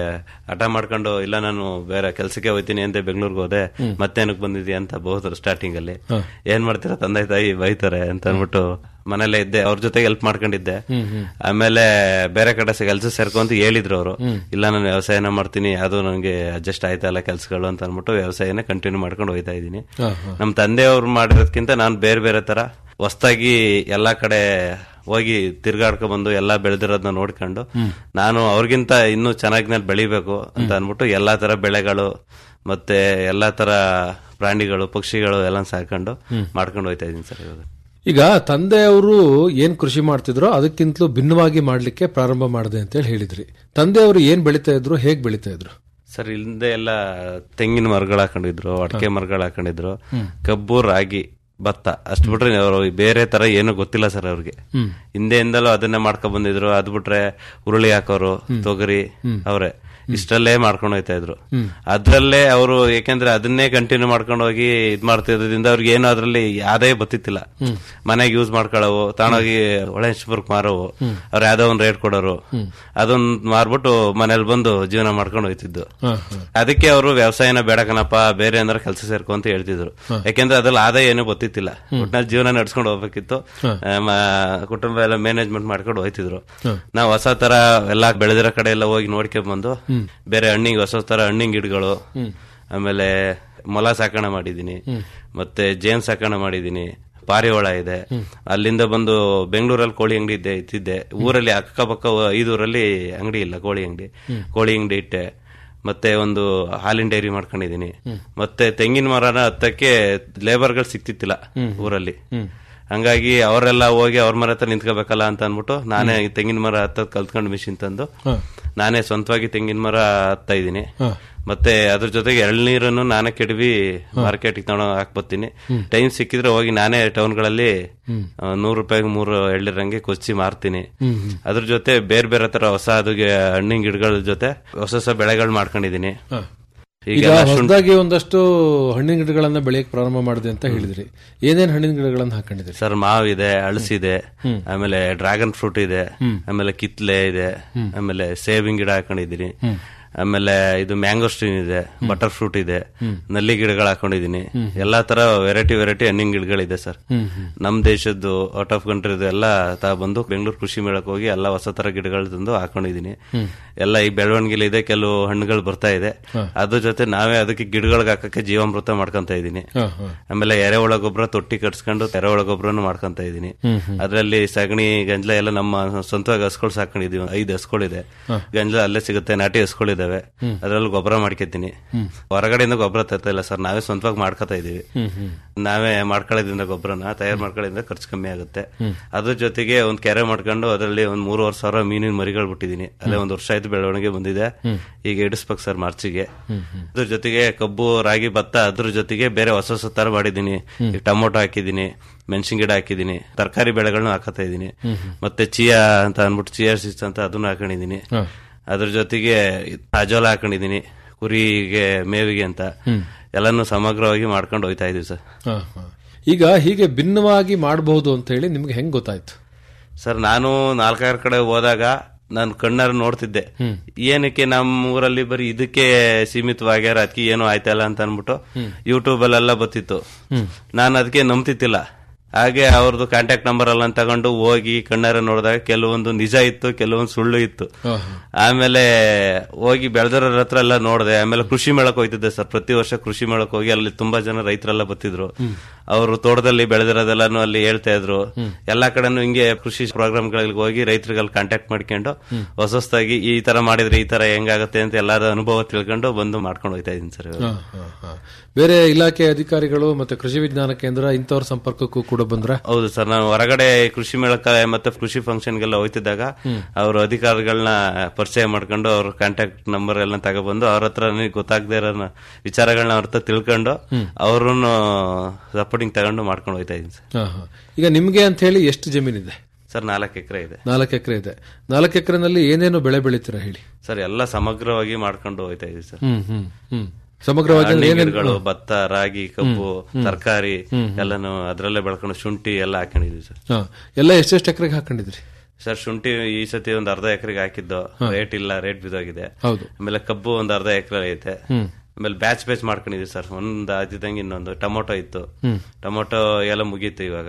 Speaker 8: ಹಠ ಮಾಡ್ಕೊಂಡು ಇಲ್ಲ ನಾನು ಬೇರೆ ಕೆಲ್ಸಕ್ಕೆ ಹೋಗ್ತೀನಿ ಅಂತ ಬೆಂಗಳೂರಿಗೆ ಹೋದೆ ಮತ್ತೇನಕ್ ಬಂದಿದ್ಯಾ ಅಂತ ಬಹುತರು ಸ್ಟಾರ್ಟಿಂಗ್ ಅಲ್ಲಿ ಏನ್ ಮಾಡ್ತೀರಾ ತಂದೆ ತಾಯಿ ಬೈತಾರೆ ಅಂತ ಅನ್ಬಿಟ್ಟು ಮನೇಲೆ ಇದ್ದೆ ಅವ್ರ ಜೊತೆಗೆ ಹೆಲ್ಪ್ ಮಾಡ್ಕೊಂಡಿದ್ದೆ ಆಮೇಲೆ ಬೇರೆ ಕಡೆ ಕೆಲಸ ಸೇರ್ಕೊಂತ ಹೇಳಿದ್ರು ಅವರು ಇಲ್ಲ ನಾನು ವ್ಯವಸಾಯನ ಮಾಡ್ತೀನಿ ಅದು ನನಗೆ ಅಡ್ಜಸ್ಟ್ ಆಯ್ತಾ ಇಲ್ಲ ಕೆಲ್ಸಗಳು ಅಂತ ಅನ್ಬಿಟ್ಟು ವ್ಯವಸಾಯನ ಕಂಟಿನ್ಯೂ ಮಾಡ್ಕೊಂಡು ಹೋಯ್ತಾ ಇದ್ದೀನಿ ನಮ್ ತಂದೆಯವ್ರು ಮಾಡಿರೋದ್ಕಿಂತ ನಾನು ಬೇರೆ ಬೇರೆ ತರ ಹೊಸ್ದಾಗಿ ಎಲ್ಲಾ ಕಡೆ ಹೋಗಿ ತಿರ್ಗಾಡ್ಕೊ ಬಂದು ಎಲ್ಲಾ ಬೆಳೆದಿರೋದನ್ನ ನೋಡ್ಕೊಂಡು ನಾನು ಅವ್ರಿಗಿಂತ ಇನ್ನೂ ಚೆನ್ನಾಗಿ ನಾನು ಬೆಳಿಬೇಕು ಅಂತ ಅನ್ಬಿಟ್ಟು ಎಲ್ಲಾ ತರ ಬೆಳೆಗಳು ಮತ್ತೆ ಎಲ್ಲಾ ತರ ಪ್ರಾಣಿಗಳು ಪಕ್ಷಿಗಳು ಎಲ್ಲ ಸಾಕೊಂಡು ಮಾಡ್ಕೊಂಡು ಹೋಯ್ತಾ ಇದೀನಿ ಸರ್ ಇವಾಗ
Speaker 7: ಈಗ ತಂದೆಯವರು ಏನ್ ಕೃಷಿ ಮಾಡ್ತಿದ್ರೋ ಅದಕ್ಕಿಂತಲೂ ಭಿನ್ನವಾಗಿ ಮಾಡ್ಲಿಕ್ಕೆ ಪ್ರಾರಂಭ ಮಾಡಿದೆ ಅಂತ ಹೇಳಿ ಹೇಳಿದ್ರಿ ತಂದೆಯವರು ಏನ್ ಬೆಳಿತಾ ಇದ್ರು ಹೇಗ್ ಬೆಳಿತಾ ಇದ್ರು
Speaker 8: ಸರ್ ಹಿಂದೆ ಎಲ್ಲ ತೆಂಗಿನ ಮರಗಳು ಹಾಕೊಂಡಿದ್ರು ಅಡಿಕೆ ಮರಗಳು ಹಾಕೊಂಡಿದ್ರು ಕಬ್ಬು ರಾಗಿ ಭತ್ತ ಅಷ್ಟು ಬಿಟ್ರೆ ಅವರು ಬೇರೆ ತರ ಏನು ಗೊತ್ತಿಲ್ಲ ಸರ್ ಅವ್ರಿಗೆ ಹಿಂದೆಯಿಂದಲೂ ಅದನ್ನೇ ಮಾಡ್ಕೊಂಡ್ ಬಂದಿದ್ರು ಅದ್ ಬಿಟ್ರೆ ಉರುಳಿ ಹಾಕೋರು ತೊಗರಿ ಅವ್ರೆ ಇಷ್ಟಲ್ಲೇ ಮಾಡ್ಕೊಂಡು ಹೋಯ್ತಾ ಇದ್ರು ಅದ್ರಲ್ಲೇ ಅವರು ಯಾಕೆಂದ್ರೆ ಅದನ್ನೇ ಕಂಟಿನ್ಯೂ ಮಾಡ್ಕೊಂಡು ಹೋಗಿ ಇದ್ ಮಾಡ್ತಿದ್ರಿಂದ ಅವ್ರಿಗೆ ಏನು ಅದ್ರಲ್ಲಿ ಆದಾಯ ಬತ್ತಿತ್ತಿಲ್ಲ ಮನೆಗೆ ಯೂಸ್ ಮಾಡ್ಕೊಳ್ಳೋವು ತಾಣೋಗಿ ಒಳಂಶಪುರಕ್ಕೆ ಮಾರೋವು ಅವ್ರು ಯಾವ್ದೋ ಒಂದ್ ರೇಟ್ ಕೊಡೋರು ಅದೊಂದ್ ಮಾರ್ಬಿಟ್ಟು ಮನೇಲಿ ಬಂದು ಜೀವನ ಮಾಡ್ಕೊಂಡು ಹೋಯ್ತಿದ್ದು ಅದಕ್ಕೆ ಅವರು ವ್ಯವಸಾಯನ ಬೇಡಕನಪ್ಪ ಬೇರೆ ಅಂದ್ರೆ ಕೆಲಸ ಸೇರ್ಕೊ ಅಂತ ಹೇಳ್ತಿದ್ರು ಯಾಕೆಂದ್ರೆ ಅದ್ರಲ್ಲಿ ಆದಾಯ ಏನು ಗೊತ್ತಿತ್ತಿಲ್ಲ ಒಟ್ನಲ್ಲಿ ಜೀವನ ನಡ್ಸ್ಕೊಂಡು ಹೋಗ್ಬೇಕಿತ್ತು ಆ, ಮ- ಕುಟುಂಬ ಎಲ್ಲ ಮ್ಯಾನೇಜ್ಮೆಂಟ್ ಮಾಡ್ಕೊಂಡು ಹೋಯ್ತಿದ್ರು ನಾವು ಹೊಸ ತರ ಎಲ್ಲಾ ಬೆಳೆದಿರೋ ಕಡೆ ಎಲ್ಲ ಹೋಗಿ ನೋಡ್ಕೊಂಡ್ ಬಂದು ಬೇರೆ ಹಣ್ಣಿಗೆ ಹೊಸ ತರ ಹಣ್ಣಿನ ಗಿಡಗಳು ಆಮೇಲೆ ಮೊಲ ಸಾಕಣೆ ಮಾಡಿದೀನಿ ಮತ್ತೆ ಜೇನ್ ಸಾಕಣೆ ಮಾಡಿದೀನಿ ಪಾರಿವಾಳ ಇದೆ ಅಲ್ಲಿಂದ ಬಂದು ಬೆಂಗಳೂರಲ್ಲಿ ಕೋಳಿ ಅಂಗಡಿ ಇದ್ದೆ ಇತ್ತಿದ್ದೆ ಊರಲ್ಲಿ ಅಕ್ಕಪಕ್ಕ ಐದೂರಲ್ಲಿ ಅಂಗಡಿ ಇಲ್ಲ ಕೋಳಿ ಅಂಗಡಿ ಕೋಳಿ ಅಂಗಡಿ ಇಟ್ಟೆ ಮತ್ತೆ ಒಂದು ಹಾಲಿನ ಡೈರಿ ಮಾಡ್ಕೊಂಡಿದೀನಿ ಮತ್ತೆ ತೆಂಗಿನ ಮರನ ಹತ್ತಕ್ಕೆ ಲೇಬರ್ಗಳು ಸಿಕ್ತಿತ್ತಿಲ್ಲ ಊರಲ್ಲಿ ಹಂಗಾಗಿ ಅವರೆಲ್ಲ ಹೋಗಿ ಅವ್ರ ಮರ ಹತ್ರ ನಿಂತ್ಕೋಬೇಕಲ್ಲ ಅಂತ ಅನ್ಬಿಟ್ಟು ನಾನೇ ಈ ತೆಂಗಿನ ಮರ ಹತ್ತದ್ ಕಲ್ತ್ಕೊಂಡು ಮಿಷಿನ್ ತಂದು ನಾನೇ ಸ್ವಂತವಾಗಿ ತೆಂಗಿನ ಮರ ಹತ್ತಾ ಇದೀನಿ ಮತ್ತೆ ಅದ್ರ ಜೊತೆಗೆ ಎಳ್ನೀರನ್ನು ನಾನೇ ಕೆಡವಿ ಮಾರ್ಕೆಟ್ ತಗೊಂಡು ಹಾಕ್ಬತ್ತೀನಿ ಟೈಮ್ ಸಿಕ್ಕಿದ್ರೆ ಹೋಗಿ ನಾನೇ ಟೌನ್ಗಳಲ್ಲಿ ನೂರು ರೂಪಾಯಿಗೆ ಮೂರು ಎಳ್ಳಿರಂಗೆ ಕೊಚ್ಚಿ ಮಾರ್ತೀನಿ ಅದ್ರ ಜೊತೆ ಬೇರೆ ಬೇರೆ ತರ ಹೊಸ ಅದುಗೆ ಹಣ್ಣಿನ ಗಿಡಗಳ ಜೊತೆ ಹೊಸ ಹೊಸ ಬೆಳೆಗಳು ಮಾಡ್ಕೊಂಡಿದೀನಿ
Speaker 7: ಈಗ
Speaker 8: ಈಗ ಶುಂಠಿ-
Speaker 7: ಹೊಸದಾಗಿ ಒಂದಷ್ಟು ಹಣ್ಣಿನ ಗಿಡಗಳನ್ನ ಬೆಳೆಯಕ್ ಪ್ರಾರಂಭ ಮಾಡಿದೆ ಅಂತ ಹೇಳಿದ್ರಿ ಏನೇನ್ ಹಣ್ಣಿನ ಗಿಡಗಳನ್ನ ಹಾಕೊಂಡಿದ್ರಿ
Speaker 8: ಸರ್ ಮಾವಿದೆ ಹಳಸಿದೆ ಆಮೇಲೆ ಡ್ರ್ಯಾಗನ್ ಫ್ರೂಟ್ ಇದೆ ಆಮೇಲೆ ಕಿತ್ಲೆ ಇದೆ ಆಮೇಲೆ ಸೇವಿಂಗ್ ಗಿಡ ಹಾಕೊಂಡಿದೀನಿ ಆಮೇಲೆ ಇದು ಮ್ಯಾಂಗೋಸ್ಟೀನ್ ಇದೆ ಬಟರ್ ಫ್ರೂಟ್ ಇದೆ ನಲ್ಲಿ ಗಿಡಗಳು ಹಾಕೊಂಡಿದೀನಿ ಎಲ್ಲಾ ತರ ವೆರೈಟಿ ವೆರೈಟಿ ಹಣ್ಣಿನ ಗಿಡಗಳಿದೆ ಸರ್ ನಮ್ ದೇಶದ್ದು ಔಟ್ ಆಫ್ ಕಂಟ್ರಿದು ಎಲ್ಲ ತಾ ಬಂದು ಬೆಂಗಳೂರು ಕೃಷಿ ಮೇಳಕ್ಕೆ ಹೋಗಿ ಎಲ್ಲ ಹೊಸ ತರ ಗಿಡಗಳು ತಂದು ಹಾಕೊಂಡಿದೀನಿ ಎಲ್ಲ ಈ ಬೆಳವಣಿಗೆ ಇದೆ ಕೆಲವು ಹಣ್ಣುಗಳು ಬರ್ತಾ ಇದೆ ಅದ್ರ ಜೊತೆ ನಾವೇ ಅದಕ್ಕೆ ಗಿಡಗಳಿಗೆ ಹಾಕಕ್ಕೆ ಜೀವಾಮೃತ ಮಾಡ್ಕೊಂತ ಇದೀನಿ
Speaker 7: ಹಾ, ಹಾ.
Speaker 8: ಆಮೇಲೆ ಎರೆಹುಳ ಗೊಬ್ಬರ ತೊಟ್ಟಿ ಕಟ್ಸ್ಕೊಂಡು ಎರೆಹುಳ ಗೊಬ್ಬರನು ಮಾಡ್ಕೊಂತ ಇದೀನಿ ಅದರಲ್ಲಿ ಸಗಣಿ ಗಂಜಲ ಎಲ್ಲ ನಮ್ಮ ಸ್ವಂತವಾಗಿ ಹಸ್ಗಳು ಸಾಕೊಂಡಿದೀವಿ ಐದು ಹಸ್ಗಳಿದೆ ಗಂಜಲ ಅಲ್ಲೇ ಸಿಗುತ್ತೆ ನಾಟಿ ಹಸ್ಗಳಿದಾವೆ ಅದ್ರಲ್ಲಿ ಗೊಬ್ಬರ ಮಾಡ್ಕೊತೀನಿ ಹೊರಗಡೆಯಿಂದ ಗೊಬ್ಬರ ತರ್ತಾ ಇಲ್ಲ ಸರ್ ನಾವೇ ಸ್ವಂತವಾಗಿ ಮಾಡ್ಕೊತಾ ಇದೀವಿ ನಾವೇ ಮಾಡ್ಕೊಳ್ಳೋದ್ರಿಂದ ಗೊಬ್ಬರನ ತಯಾರು ಮಾಡ್ಕೊಳ್ಳೋದ್ರಿಂದ ಖರ್ಚು ಕಮ್ಮಿ ಆಗುತ್ತೆ ಅದ್ರ ಜೊತೆಗೆ ಒಂದ್ ಕೆರೆ ಮಾಡ್ಕೊಂಡು ಅದರಲ್ಲಿ ಒಂದ್ ಮೂರುವರೆ ಸಾವಿರ ಮೀನಿನ ಮರಿಗಳು ಬಿಟ್ಟಿದೀನಿ ಅಲ್ಲೇ ಒಂದ್ ವರ್ಷ ಆಯ್ತು ಬೆಳವಣಿಗೆ ಬಂದಿದೆ ಈಗ ಇಡಿಸ್ಬೇಕು ಸರ್ ಮಾರ್ಚಿಗೆ ಅದ್ರ ಜೊತೆಗೆ ಕಬ್ಬು ರಾಗಿ ಭತ್ತ ಅದ್ರ ಜೊತೆಗೆ ಬೇರೆ ಹೊಸ ಹೊಸ ತರ ಮಾಡಿದೀನಿ ಈಗ ಟೊಮೊಟೊ ಹಾಕಿದೀನಿ ಮೆಣಸಿನ ಗಿಡ ಹಾಕಿದೀನಿ ತರಕಾರಿ ಬೆಳೆಗಳನ್ನ ಹಾಕತಾ ಇದೀನಿ ಮತ್ತೆ ಚಿಯಾ ಅಂತ ಅನ್ಬಿಟ್ಟು ಚಿಯಾ ಸೀಡ್ಸ್ ಅಂತ ಅದನ್ನ ಹಾಕೊಂಡಿದೀನಿ ಅದ್ರ ಜೊತೆಗೆ ಅಜೋಲ ಹಾಕೊಂಡಿದೀನಿ ಕುರಿಗೆ ಮೇವಿಗೆ ಅಂತ ಎಲ್ಲಾನು ಸಮಗ್ರವಾಗಿ ಮಾಡ್ಕೊಂಡು ಹೋಯ್ತಾ ಇದೀವಿ ಸರ್
Speaker 7: ಹಾ, ಹಾ. ಈಗ ಹೀಗೆ ಭಿನ್ನವಾಗಿ ಮಾಡಬಹುದು ಅಂತ ಹೇಳಿ ನಿಮ್ಗೆ ಹೆಂಗ್ ಗೊತ್ತಾಯ್ತು
Speaker 8: ಸರ್ ನಾನು ನಾಲ್ಕಾರು ಕಡೆ ಹೋದಾಗ ನಾನು ಕಣ್ಣಾರ ನೋಡ್ತಿದ್ದೆ ಏನಕ್ಕೆ ನಮ್ಮ ಊರಲ್ಲಿ ಬರೀ ಇದಕ್ಕೆ ಸೀಮಿತವಾಗ್ಯಾರ ಅದಕ್ಕೆ ಏನೋ ಆಯ್ತಲ್ಲ ಅಂತ ಅನ್ಬಿಟ್ಟು ಯೂಟ್ಯೂಬ್ ಅಲ್ಲೆಲ್ಲ ಬತ್ತಿತ್ತು ನಾನು ಅದಕ್ಕೆ ನಂಬ್ತಿತ್ತಿಲ್ಲ ಹಾಗೆ ಅವ್ರದ್ದು ಕಾಂಟ್ಯಾಕ್ಟ್ ನಂಬರ್ ಎಲ್ಲ ತಗೊಂಡು ಹೋಗಿ ಕಣ್ಣಾರ ನೋಡಿದಾಗ ಕೆಲವೊಂದು ನಿಜ ಇತ್ತು ಕೆಲವೊಂದು ಸುಳ್ಳು ಇತ್ತು ಆಮೇಲೆ ಹೋಗಿ ಬೆಳೆದವ್ರ ಹತ್ರ ಎಲ್ಲ ನೋಡಿದೆ ಆಮೇಲೆ ಕೃಷಿ ಮೇಳಕ್ ಹೋಯ್ತಿದ್ದೆ ಸರ್ ಪ್ರತಿ ವರ್ಷ ಕೃಷಿ ಮೇಳಕ್ ಹೋಗಿ ಅಲ್ಲಿ ತುಂಬಾ ಜನ ರೈತರೆಲ್ಲ ಬತ್ತಿದ್ರು ಅವರು ತೋಟದಲ್ಲಿ ಬೆಳೆದಿರೋದೆಲ್ಲಾನು ಅಲ್ಲಿ ಹೇಳ್ತಾ ಇದ್ರು ಎಲ್ಲಾ ಕಡೆನೂ ಹಿಂಗೆ ಕೃಷಿ ಪ್ರೋಗ್ರಾಮ್ಗಳಿಗೆ ಹೋಗಿ ರೈತರಿಗೆ ಅಲ್ಲಿ ಕಾಂಟ್ಯಾಕ್ಟ್ ಮಾಡ್ಕೊಂಡು ಹೊಸ ಹೊಸದಾಗಿ ಈ ತರ ಮಾಡಿದ್ರೆ ಈ ತರ ಹೆಂಗಾಗತ್ತೆ ಅಂತ ಎಲ್ಲಾರ ಅನುಭವ ತಿಳ್ಕೊಂಡು ಬಂದು ಮಾಡ್ಕೊಂಡು ಹೋಗ್ತಾ ಇದೀನಿ ಸರ್ ಇವಾಗ.
Speaker 7: ಹಾ, ಹಾ, ಹಾ. ಬೇರೆ ಇಲಾಖೆ ಅಧಿಕಾರಿಗಳು ಮತ್ತೆ ಕೃಷಿ ವಿಜ್ಞಾನ ಕೇಂದ್ರ ಇಂಥವ್ರ ಸಂಪರ್ಕಕ್ಕೂ ಕೂಡ ಬಂದ್ರ
Speaker 8: ಹೌದು ಸರ್ ನಾನು ಹೊರಗಡೆ ಕೃಷಿ ಮೇಳಕ್ಕೆ ಮತ್ತೆ ಕೃಷಿ ಫಂಕ್ಷನ್ಗೆಲ್ಲ ಹೋಯ್ತಿದ್ದಾಗ ಅವ್ರ ಅಧಿಕಾರಿಗಳನ್ನ ಪರಿಚಯ ಮಾಡ್ಕೊಂಡು ಅವ್ರ ಕಾಂಟ್ಯಾಕ್ಟ್ ನಂಬರ್ ಎಲ್ಲ ತಗೊಬಂದು ಅವ್ರ ಹತ್ರ ನನಗೆ ಗೊತ್ತಾಗದೇ ಇರೋ ವಿಚಾರಗಳನ್ನ ಅವ್ರ ಹತ್ರ ತಿಳ್ಕೊಂಡು ಅವ್ರನ್ನು ಸಪೋರ್ಟಿಂಗ್ ತಗೊಂಡು ಮಾಡ್ಕೊಂಡು ಹೋಯ್ತಾ ಇದೀನಿ ಸರ್
Speaker 7: ಹಾ, ಹಾ. ಈಗ ನಿಮ್ಗೆ ಅಂತ ಹೇಳಿ ಎಷ್ಟು ಜಮೀನಿದೆ
Speaker 8: ಸರ್ ನಾಲ್ಕು ಎಕರೆ ಇದೆ
Speaker 7: ನಾಲ್ಕು ಎಕರೆ ಇದೆ ನಾಲ್ಕು ಎಕರೆನಲ್ಲಿ ಏನೇನು ಬೆಳೆ ಬೆಳಿತೀರಾ ಹೇಳಿ
Speaker 8: ಸರ್ ಎಲ್ಲ ಸಮಗ್ರವಾಗಿ ಮಾಡ್ಕೊಂಡು ಹೋಯ್ತಾ ಇದೀವಿ ಸರ್
Speaker 7: ಹ್ಮ್ ಹ್ಮ್ ಹ್ಮ್ ಸಮಗ್ರವಾಗಿ ಅಂದ್ರೆ
Speaker 8: ಹಣ್ಣಿನ
Speaker 7: ಏನೇನು
Speaker 8: ಗಿಡಗಳು ಭತ್ತ ರಾಗಿ ಕಬ್ಬು ತರಕಾರಿ ಎಲ್ಲಾನು ಅದ್ರಲ್ಲೇ ಬೆಳ್ಕೊಂಡು ಶುಂಠಿ ಎಲ್ಲ ಹಾಕೊಂಡಿದೀವಿ ಸರ್
Speaker 7: ಹಾ ಎಲ್ಲ ಎಷ್ಟೆಷ್ಟು ಎಕರೆಗೆ ಹಾಕೊಂಡಿದ್ರಿ
Speaker 8: ಸರ್ ಶುಂಠಿ ಈ ಸತಿ ಒಂದ್ ಅರ್ಧ ಎಕರೆಗೆ ಹಾಕಿದ್ದು ರೇಟ್ ಇಲ್ಲ ರೇಟ್ ಬಿದ್ದೋಗಿದೆ
Speaker 7: ಹೌದು
Speaker 8: ಆಮೇಲೆ ಕಬ್ಬು ಒಂದ್ ಅರ್ಧ ಎಕರೆ ಐತೆ ಆಮೇಲೆ ಬ್ಯಾಚ್ ಬ್ಯಾಚ್ ಮಾಡ್ಕೊಂಡಿದೀವಿ ಸರ್ ಒಂದ್ ಆದಿದಂಗೆ ಇನ್ನೊಂದು ಟೊಮೊಟೊ ಇತ್ತು ಟೊಮೊಟೊ ಎಲ್ಲ ಮುಗೀತು ಇವಾಗ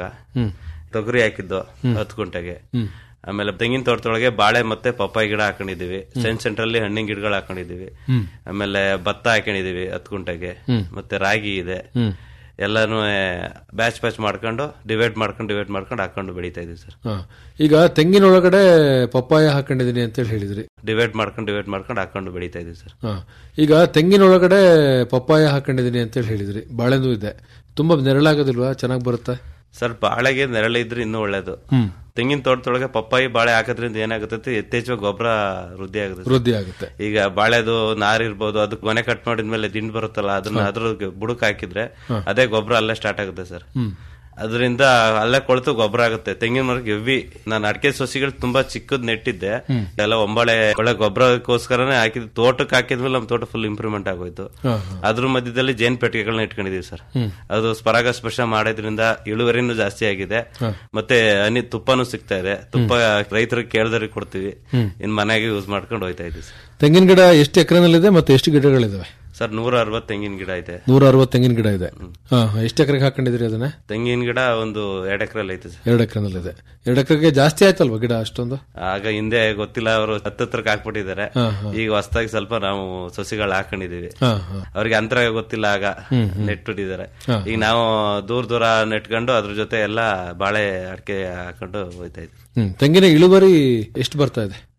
Speaker 8: ತೊಗರಿ ಹಾಕಿದ್ದು ಹತ್ತು ಗುಂಟೆಗೆ ಆಮೇಲೆ ತೆಂಗಿನ ತೋಟದೊಳಗೆ ಬಾಳೆ ಮತ್ತೆ ಪಪ್ಪಾಯಿ ಗಿಡ ಹಾಕೊಂಡಿದೀವಿ ಸೆಂಟ್ ಸೆಂಟರ್ ಅಲ್ಲಿ ಹಣ್ಣಿನ ಗಿಡಗಳು ಹಾಕೊಂಡಿದೀವಿ ಆಮೇಲೆ ಭತ್ತ ಹಾಕೊಂಡಿದೀವಿ ಹತ್ತು ಗುಂಟೆಗೆ ಮತ್ತೆ ರಾಗಿ ಇದೆ ಎಲ್ಲಾನು ಬ್ಯಾಚ್ ಬ್ಯಾಚ್ ಮಾಡ್ಕೊಂಡು ಡಿವೈಡ್ ಮಾಡ್ಕೊಂಡು ಡಿವೈಡ್ ಮಾಡ್ಕೊಂಡು ಹಾಕೊಂಡು ಬೆಳಿತಾ ಇದೀವಿ ಸರ್
Speaker 7: ಹಾ. ಈಗ ತೆಂಗಿನೊಳಗಡೆ ಪಪ್ಪಾಯ ಹಾಕೊಂಡಿದೀನಿ ಅಂತ ಹೇಳಿ ಹೇಳಿದ್ರಿ
Speaker 8: ಡಿವೈಡ್ ಮಾಡ್ಕೊಂಡು ಡಿವೈಡ್ ಮಾಡ್ಕೊಂಡು ಹಾಕೊಂಡು ಬೆಳಿತಾ ಇದೀವಿ ಸರ್
Speaker 7: ಹಾ. ಈಗ ತೆಂಗಿನೊಳಗಡೆ ಪಪ್ಪಾಯ ಹಾಕೊಂಡಿದೀನಿ ಅಂತ ಹೇಳಿ ಹೇಳಿದ್ರಿ ಬಾಳೆನೂ ಇದೆ ತುಂಬಾ ನೆರಳಾಗೋದಿಲ್ವಾ ಚೆನ್ನಾಗಿ ಬರುತ್ತಾ
Speaker 8: ಸರ್ ಬಾಳೆಗೆ ನೆರಳು ಇದ್ರೆ ಇನ್ನೂ ಒಳ್ಳೇದು ತೆಂಗಿನ ತೋಟದೊಳಗೆ ಪಪ್ಪಾಯಿ ಬಾಳೆ ಹಾಕೋದ್ರಿಂದ ಏನಾಗುತ್ತೆ ಯಥೇಚ್ಛವಾಗಿ ಗೊಬ್ಬರ ವೃದ್ಧಿ ಆಗುತ್ತೆ ಸರ್.
Speaker 7: ವೃದ್ಧಿ ಆಗುತ್ತೆ
Speaker 8: ಈಗ ಬಾಳೆದು ನಾರ್ ಇರ್ಬೋದು ಅದಕ್ಕೆ ಮನೆ ಕಟ್ ಮಾಡಿದ್ಮೇಲೆ ದಿಂಡು ಬರುತ್ತಲ್ಲ ಅದನ್ನ ಅದ್ರ ಬುಡಕ್ ಹಾಕಿದ್ರೆ ಅದೇ ಗೊಬ್ಬರ ಅಲ್ಲೇ ಸ್ಟಾರ್ಟ್ ಆಗುತ್ತೆ ಸರ್ ಅದರಿಂದ ಅಲ್ಲೇ ಕೊಳ್ತು ಗೊಬ್ಬರ ಆಗುತ್ತೆ ತೆಂಗಿನ ಮರಕ್ಕೆ ಹೆವಿ ನಾನು ಅಡಿಕೆ ಸೊಸಿಗಳು ತುಂಬಾ ಚಿಕ್ಕದ್ ನೆಟ್ಟಿದ್ದೆ ಎಲ್ಲ ಒಂಬಳೆ ಒಳ್ಳೆ ಗೊಬ್ಬರಕ್ಕೋಸ್ಕರನೇ ಹಾಕಿದ್ ತೋಟಕ್ಕೆ ಹಾಕಿದ್ಮೇಲೆ ನಮ್ ತೋಟ ಫುಲ್ ಇಂಪ್ರೂವ್ಮೆಂಟ್ ಆಗೋಯ್ತು ಅದ್ರ ಮಧ್ಯದಲ್ಲಿ ಜೇನ್ ಪೆಟ್ಟಿಗೆಗಳನ್ನ ಇಟ್ಕೊಂಡಿದೀವಿ ಸರ್ ಅದು ಪರಾಗಸ್ಪರ್ಶ ಮಾಡೋದ್ರಿಂದ ಇಳುವರಿನೂ ಜಾಸ್ತಿ ಆಗಿದೆ ಮತ್ತೆ ಹನಿ ತುಪ್ಪನೂ ಸಿಗ್ತಾ ಇದೆ ತುಪ್ಪ ರೈತರಿಗೆ ಕೇಳ್ದವ್ರಿಗೆ ಕೊಡ್ತೀವಿ ಇನ್ ಮನೆಗೆ ಯೂಸ್ ಮಾಡ್ಕೊಂಡು ಹೋಯ್ತಾ ಇದೀವಿ ಸರ್
Speaker 7: ತೆಂಗಿನ ಗಿಡ ಎಷ್ಟು ಎಕರೆನಲ್ಲಿದೆ ಮತ್ತೆ ಎಷ್ಟು ಗಿಡಗಳಿದಾವೆ
Speaker 8: ಸರ್ ನೂರ ಅರವತ್ತು ತೆಂಗಿನ ಗಿಡ ಇದೆ
Speaker 7: ನೂರ ಅರವತ್ತು ತೆಂಗಿನ ಗಿಡ ಇದೆ ಹಾ ಹಾ. ಎಷ್ಟು ಎಕರೆಗೆ ಹಾಕೊಂಡಿದ್ರಿ ಅದನ್ನ
Speaker 8: ತೆಂಗಿನ ಗಿಡ ಒಂದು ಎರಡು ಎಕರೆಲ್ಲಿ ಐತೆ ಸರ್
Speaker 7: ಎರಡು ಎಕರೆನಲ್ಲಿದೆ ಎರಡು ಎಕರೆಗೆ ಜಾಸ್ತಿ ಆಯ್ತಲ್ವಾ ಗಿಡ ಅಷ್ಟೊಂದು
Speaker 8: ಆಗ ಹಿಂದೆ ಗೊತ್ತಿಲ್ಲ ಅವರು ಹತ್ತತ್ರಕ್ಕೆ ಹಾಕ್ಬಿಟ್ಟಿದ್ದಾರೆ ಈಗ ಹೊಸದಾಗಿ ಸ್ವಲ್ಪ ನಾವು ಸಸಿಗಳು ಹಾಕೊಂಡಿದೀವಿ
Speaker 7: ಹಾ ಹಾ
Speaker 8: ಅವ್ರಿಗೆ ಅಂತರ ಗೊತ್ತಿಲ್ಲ ಆಗ ನೆಟ್ಬಿಟ್ಟಿದ್ದಾರೆ ಈಗ ನಾವು ದೂರ ದೂರ ನೆಟ್ಕೊಂಡು ಅದ್ರ ಜೊತೆ ಎಲ್ಲ ಬಾಳೆ ಅಡಿಕೆ ಹಾಕೊಂಡು ಹೋಯ್ತಾ ಇದ್ವಿ
Speaker 7: ಹ್ಮ್ ತೆಂಗಿನ ಇಳುವರಿ ಎಷ್ಟು ಬರ್ತಾ ಇದೆ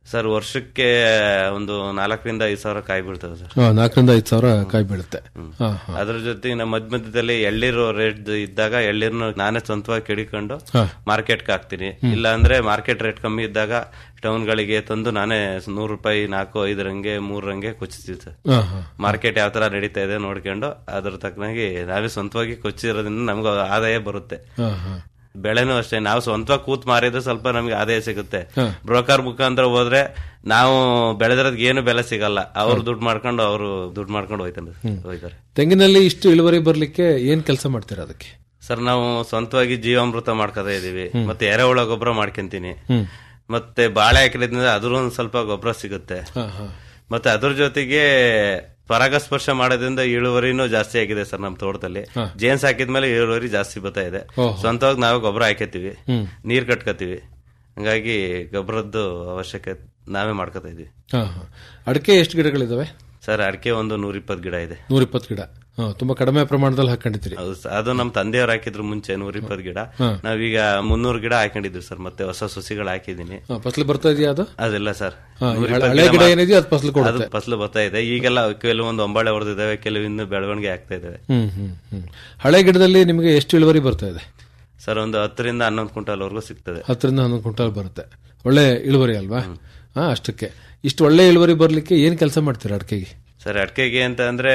Speaker 8: ಸರ್ ವರ್ಷಕ್ಕೆ ಒಂದು ನಾಲ್ಕರಿಂದ ಐದು ಸಾವಿರ ಕಾಯಿ ಬೀಳ್ತವೆ ಸರ್
Speaker 7: ಆ, ನಾಲ್ಕರಿಂದ ಐದು ಸಾವಿರ ಕಾಯಿ ಬೀಳುತ್ತೆ ಹಾ, ಹಾ.
Speaker 8: ಅದ್ರ ಜೊತೆಗೆ ನಮ್ಮ ಮಧ್ಯ ಮಧ್ಯದಲ್ಲಿ ಎಳ್ನೀರು ರೇಟ್ ಇದ್ದಾಗ ಎಳ್ನೀರ್ನ ನಾನೇ ಸ್ವಂತವಾಗಿ ಕೆಡಿಕೊಂಡು
Speaker 7: ಹಾ.
Speaker 8: ಮಾರ್ಕೆಟ್ಗೆ ಹಾಕ್ತೀನಿ ಇಲ್ಲ ಅಂದ್ರೆ ಮಾರ್ಕೆಟ್ ರೇಟ್ ಕಮ್ಮಿ ಇದ್ದಾಗ ಟೌನ್ಗಳಿಗೆ ತಂದು ನಾನೇ ನೂರು ರೂಪಾಯಿ ನಾಲ್ಕು ಐದರಂಗೆ ಮೂರರಂಗೆ ಕೊಚ್ಚಿಸ್ತೀವಿ ಸರ್
Speaker 7: ಹಾ, ಹಾ.
Speaker 8: ಮಾರ್ಕೆಟ್ ಯಾವ ತರ ನಡೀತಾ ಇದೆ ನೋಡ್ಕೊಂಡು ಅದ್ರ ತಕ್ಕನಾಗಿ ನಾವೇ ಸ್ವಂತವಾಗಿ ಕೊಚ್ಚಿರೋದ್ರಿಂದ ನಮ್ಗೆ ಆದಾಯ ಬರುತ್ತೆ
Speaker 7: ಹಾ, ಹಾ.
Speaker 8: ಬೆಳೆನೂ ಅಷ್ಟೇ ನಾವು ಸ್ವಂತವಾಗಿ ಕೂತ್ ಮಾರಿದ್ರೆ ಸ್ವಲ್ಪ ನಮ್ಗೆ ಆದಾಯ ಸಿಗುತ್ತೆ ಬ್ರೋಕರ್ ಮುಖಾಂತರ ಹೋದ್ರೆ ನಾವು ಬೆಳೆದಿರೋದ್ ಏನು ಬೆಲೆ ಸಿಗಲ್ಲ ಅವ್ರು ದುಡ್ಡು ಮಾಡ್ಕೊಂಡು ಅವರು ದುಡ್ಡು ಮಾಡ್ಕೊಂಡು ಹೋಯ್ತಾರೆ ಹೋಯ್ತಾರೆ
Speaker 7: ತೆಂಗಿನಲ್ಲಿ ಇಷ್ಟು ಇಳುವರಿ ಬರ್ಲಿಕ್ಕೆ ಏನ್ ಕೆಲಸ ಮಾಡ್ತೀರಾ ಅದಕ್ಕೆ
Speaker 8: ಸರ್ ನಾವು ಸ್ವಂತವಾಗಿ ಜೀವಾಮೃತ ಮಾಡ್ಕೋತಾ ಇದೀವಿ ಮತ್ತೆ ಎರೆಹುಳ ಗೊಬ್ಬರ ಮಾಡ್ಕೊಂತೀನಿ ಮತ್ತೆ ಬಾಳೆ ಹಾಕಿರೋದ್ರಿಂದ ಅದ್ರ ಒಂದು ಸ್ವಲ್ಪ ಗೊಬ್ಬರ ಸಿಗುತ್ತೆ
Speaker 7: ಹಾ, ಹಾ.
Speaker 8: ಮತ್ತೆ ಅದ್ರ ಜೊತೆಗೆ ಪರಾಗಸ್ಪರ್ಶ ಮಾಡೋದ್ರಿಂದ ಇಳುವರಿನೂ ಜಾಸ್ತಿ ಆಗಿದೆ ಸರ್ ನಮ್ಮ ತೋಟದಲ್ಲಿ ಜೇನ್ಸ್ ಹಾಕಿದ್ಮೇಲೆ ಇಳುವರಿ ಜಾಸ್ತಿ ಬರ್ತಾ ಇದೆ ಸ್ವಂತವಾಗಿ ನಾವೇ ಗೊಬ್ಬರ ಹಾಕತ್ತೀವಿ ನೀರ್ ಕಟ್ಕೋತೀವಿ ಹಂಗಾಗಿ ಗೊಬ್ಬರದ್ದು ಅವಶ್ಯಕತೆ ನಾವೇ ಮಾಡ್ಕೋತಾ ಇದೀವಿ
Speaker 7: ಹಾ, ಹಾ. ಅಡಿಕೆ ಎಷ್ಟು ಗಿಡಗಳಿದಾವೆ
Speaker 8: ಸರ್ ಅಡಿಕೆ ಒಂದು ನೂರಿಪ್ಪತ್ತು ಗಿಡ ಇದೆ
Speaker 7: ನೂರಿಪ್ಪತ್ತು ಗಿಡ ಹಾ, ತುಂಬಾ ಕಡಿಮೆ ಪ್ರಮಾಣದಲ್ಲಿ ಹಾಕೊಂಡಿದ್ದೀರಿ
Speaker 8: ಹೌದು ಸರ್. ಅದು ನಮ್ಮ ತಂದೆಯವ್ರು ಹಾಕಿದ್ರು ಮುಂಚೆ ನೂರಿಪ್ಪತ್ತು ಗಿಡ ನಾವೀಗ ಮುನ್ನೂರು ಗಿಡ ಹಾಕೊಂಡಿದ್ವಿ ಸರ್ ಮತ್ತೆ ಹೊಸ ಸಸಿಗಳು ಹಾಕಿದೀನಿ
Speaker 7: ಹಾ, ಫಸಲು ಬರ್ತಾ ಇದೆಯಾ ಅದು
Speaker 8: ಅದೆಲ್ಲ ಸರ್
Speaker 7: ಹಾ, ಈ
Speaker 8: ನೂರಿಪ್ಪತ್ತು
Speaker 7: ಹಳೆ ಗಿಡ
Speaker 8: ಮಾ-
Speaker 7: ಏನಿದೆಯೋ ಅದು ಫಸಲು
Speaker 8: ಅದು
Speaker 7: ಕೊಡುತ್ತೆ
Speaker 8: ಫಸಲು ಬರ್ತಾ ಇದೆ ಈಗೆಲ್ಲ ಕೆಲವೊಂದು ಒಂಬಾಳೆ ಹೊಡೆದಿದ್ದಾವೆ ಕೆಲವು ಇನ್ನು ಬೆಳವಣಿಗೆ ಆಗ್ತಾ ಇದಾವೆ
Speaker 7: ಹ್ಮ್ ಹ್ಮ್ ಹ್ಮ್ ಹಳೆ ಗಿಡದಲ್ಲಿ ನಿಮಗೆ ಎಷ್ಟು ಇಳುವರಿ ಬರ್ತಾ ಇದೆ
Speaker 8: ಸರ್ ಒಂದು ಹತ್ತರಿಂದ ಹನ್ನೊಂದು ಕ್ವಿಂಟಲ್ ವರೆಗೂ ಸಿಗ್ತದೆ
Speaker 7: ಹತ್ತರಿಂದ ಹನ್ನೊಂದು ಕ್ವಿಂಟಾಲ್ ಬರುತ್ತೆ ಒಳ್ಳೆ ಇಳುವರಿ ಅಲ್ವಾ ಹಾ ಅಷ್ಟಕ್ಕೆ ಇಷ್ಟು ಒಳ್ಳೆ ಇಳುವರಿ ಬರ್ಲಿಕ್ಕೆ ಏನ್ ಕೆಲಸ ಮಾಡ್ತೀರಾ ಅಡಿಕೆಗೆ
Speaker 8: ಸರ್ ಅಡಿಕೆಗೆ ಅಂತ ಅಂದ್ರೆ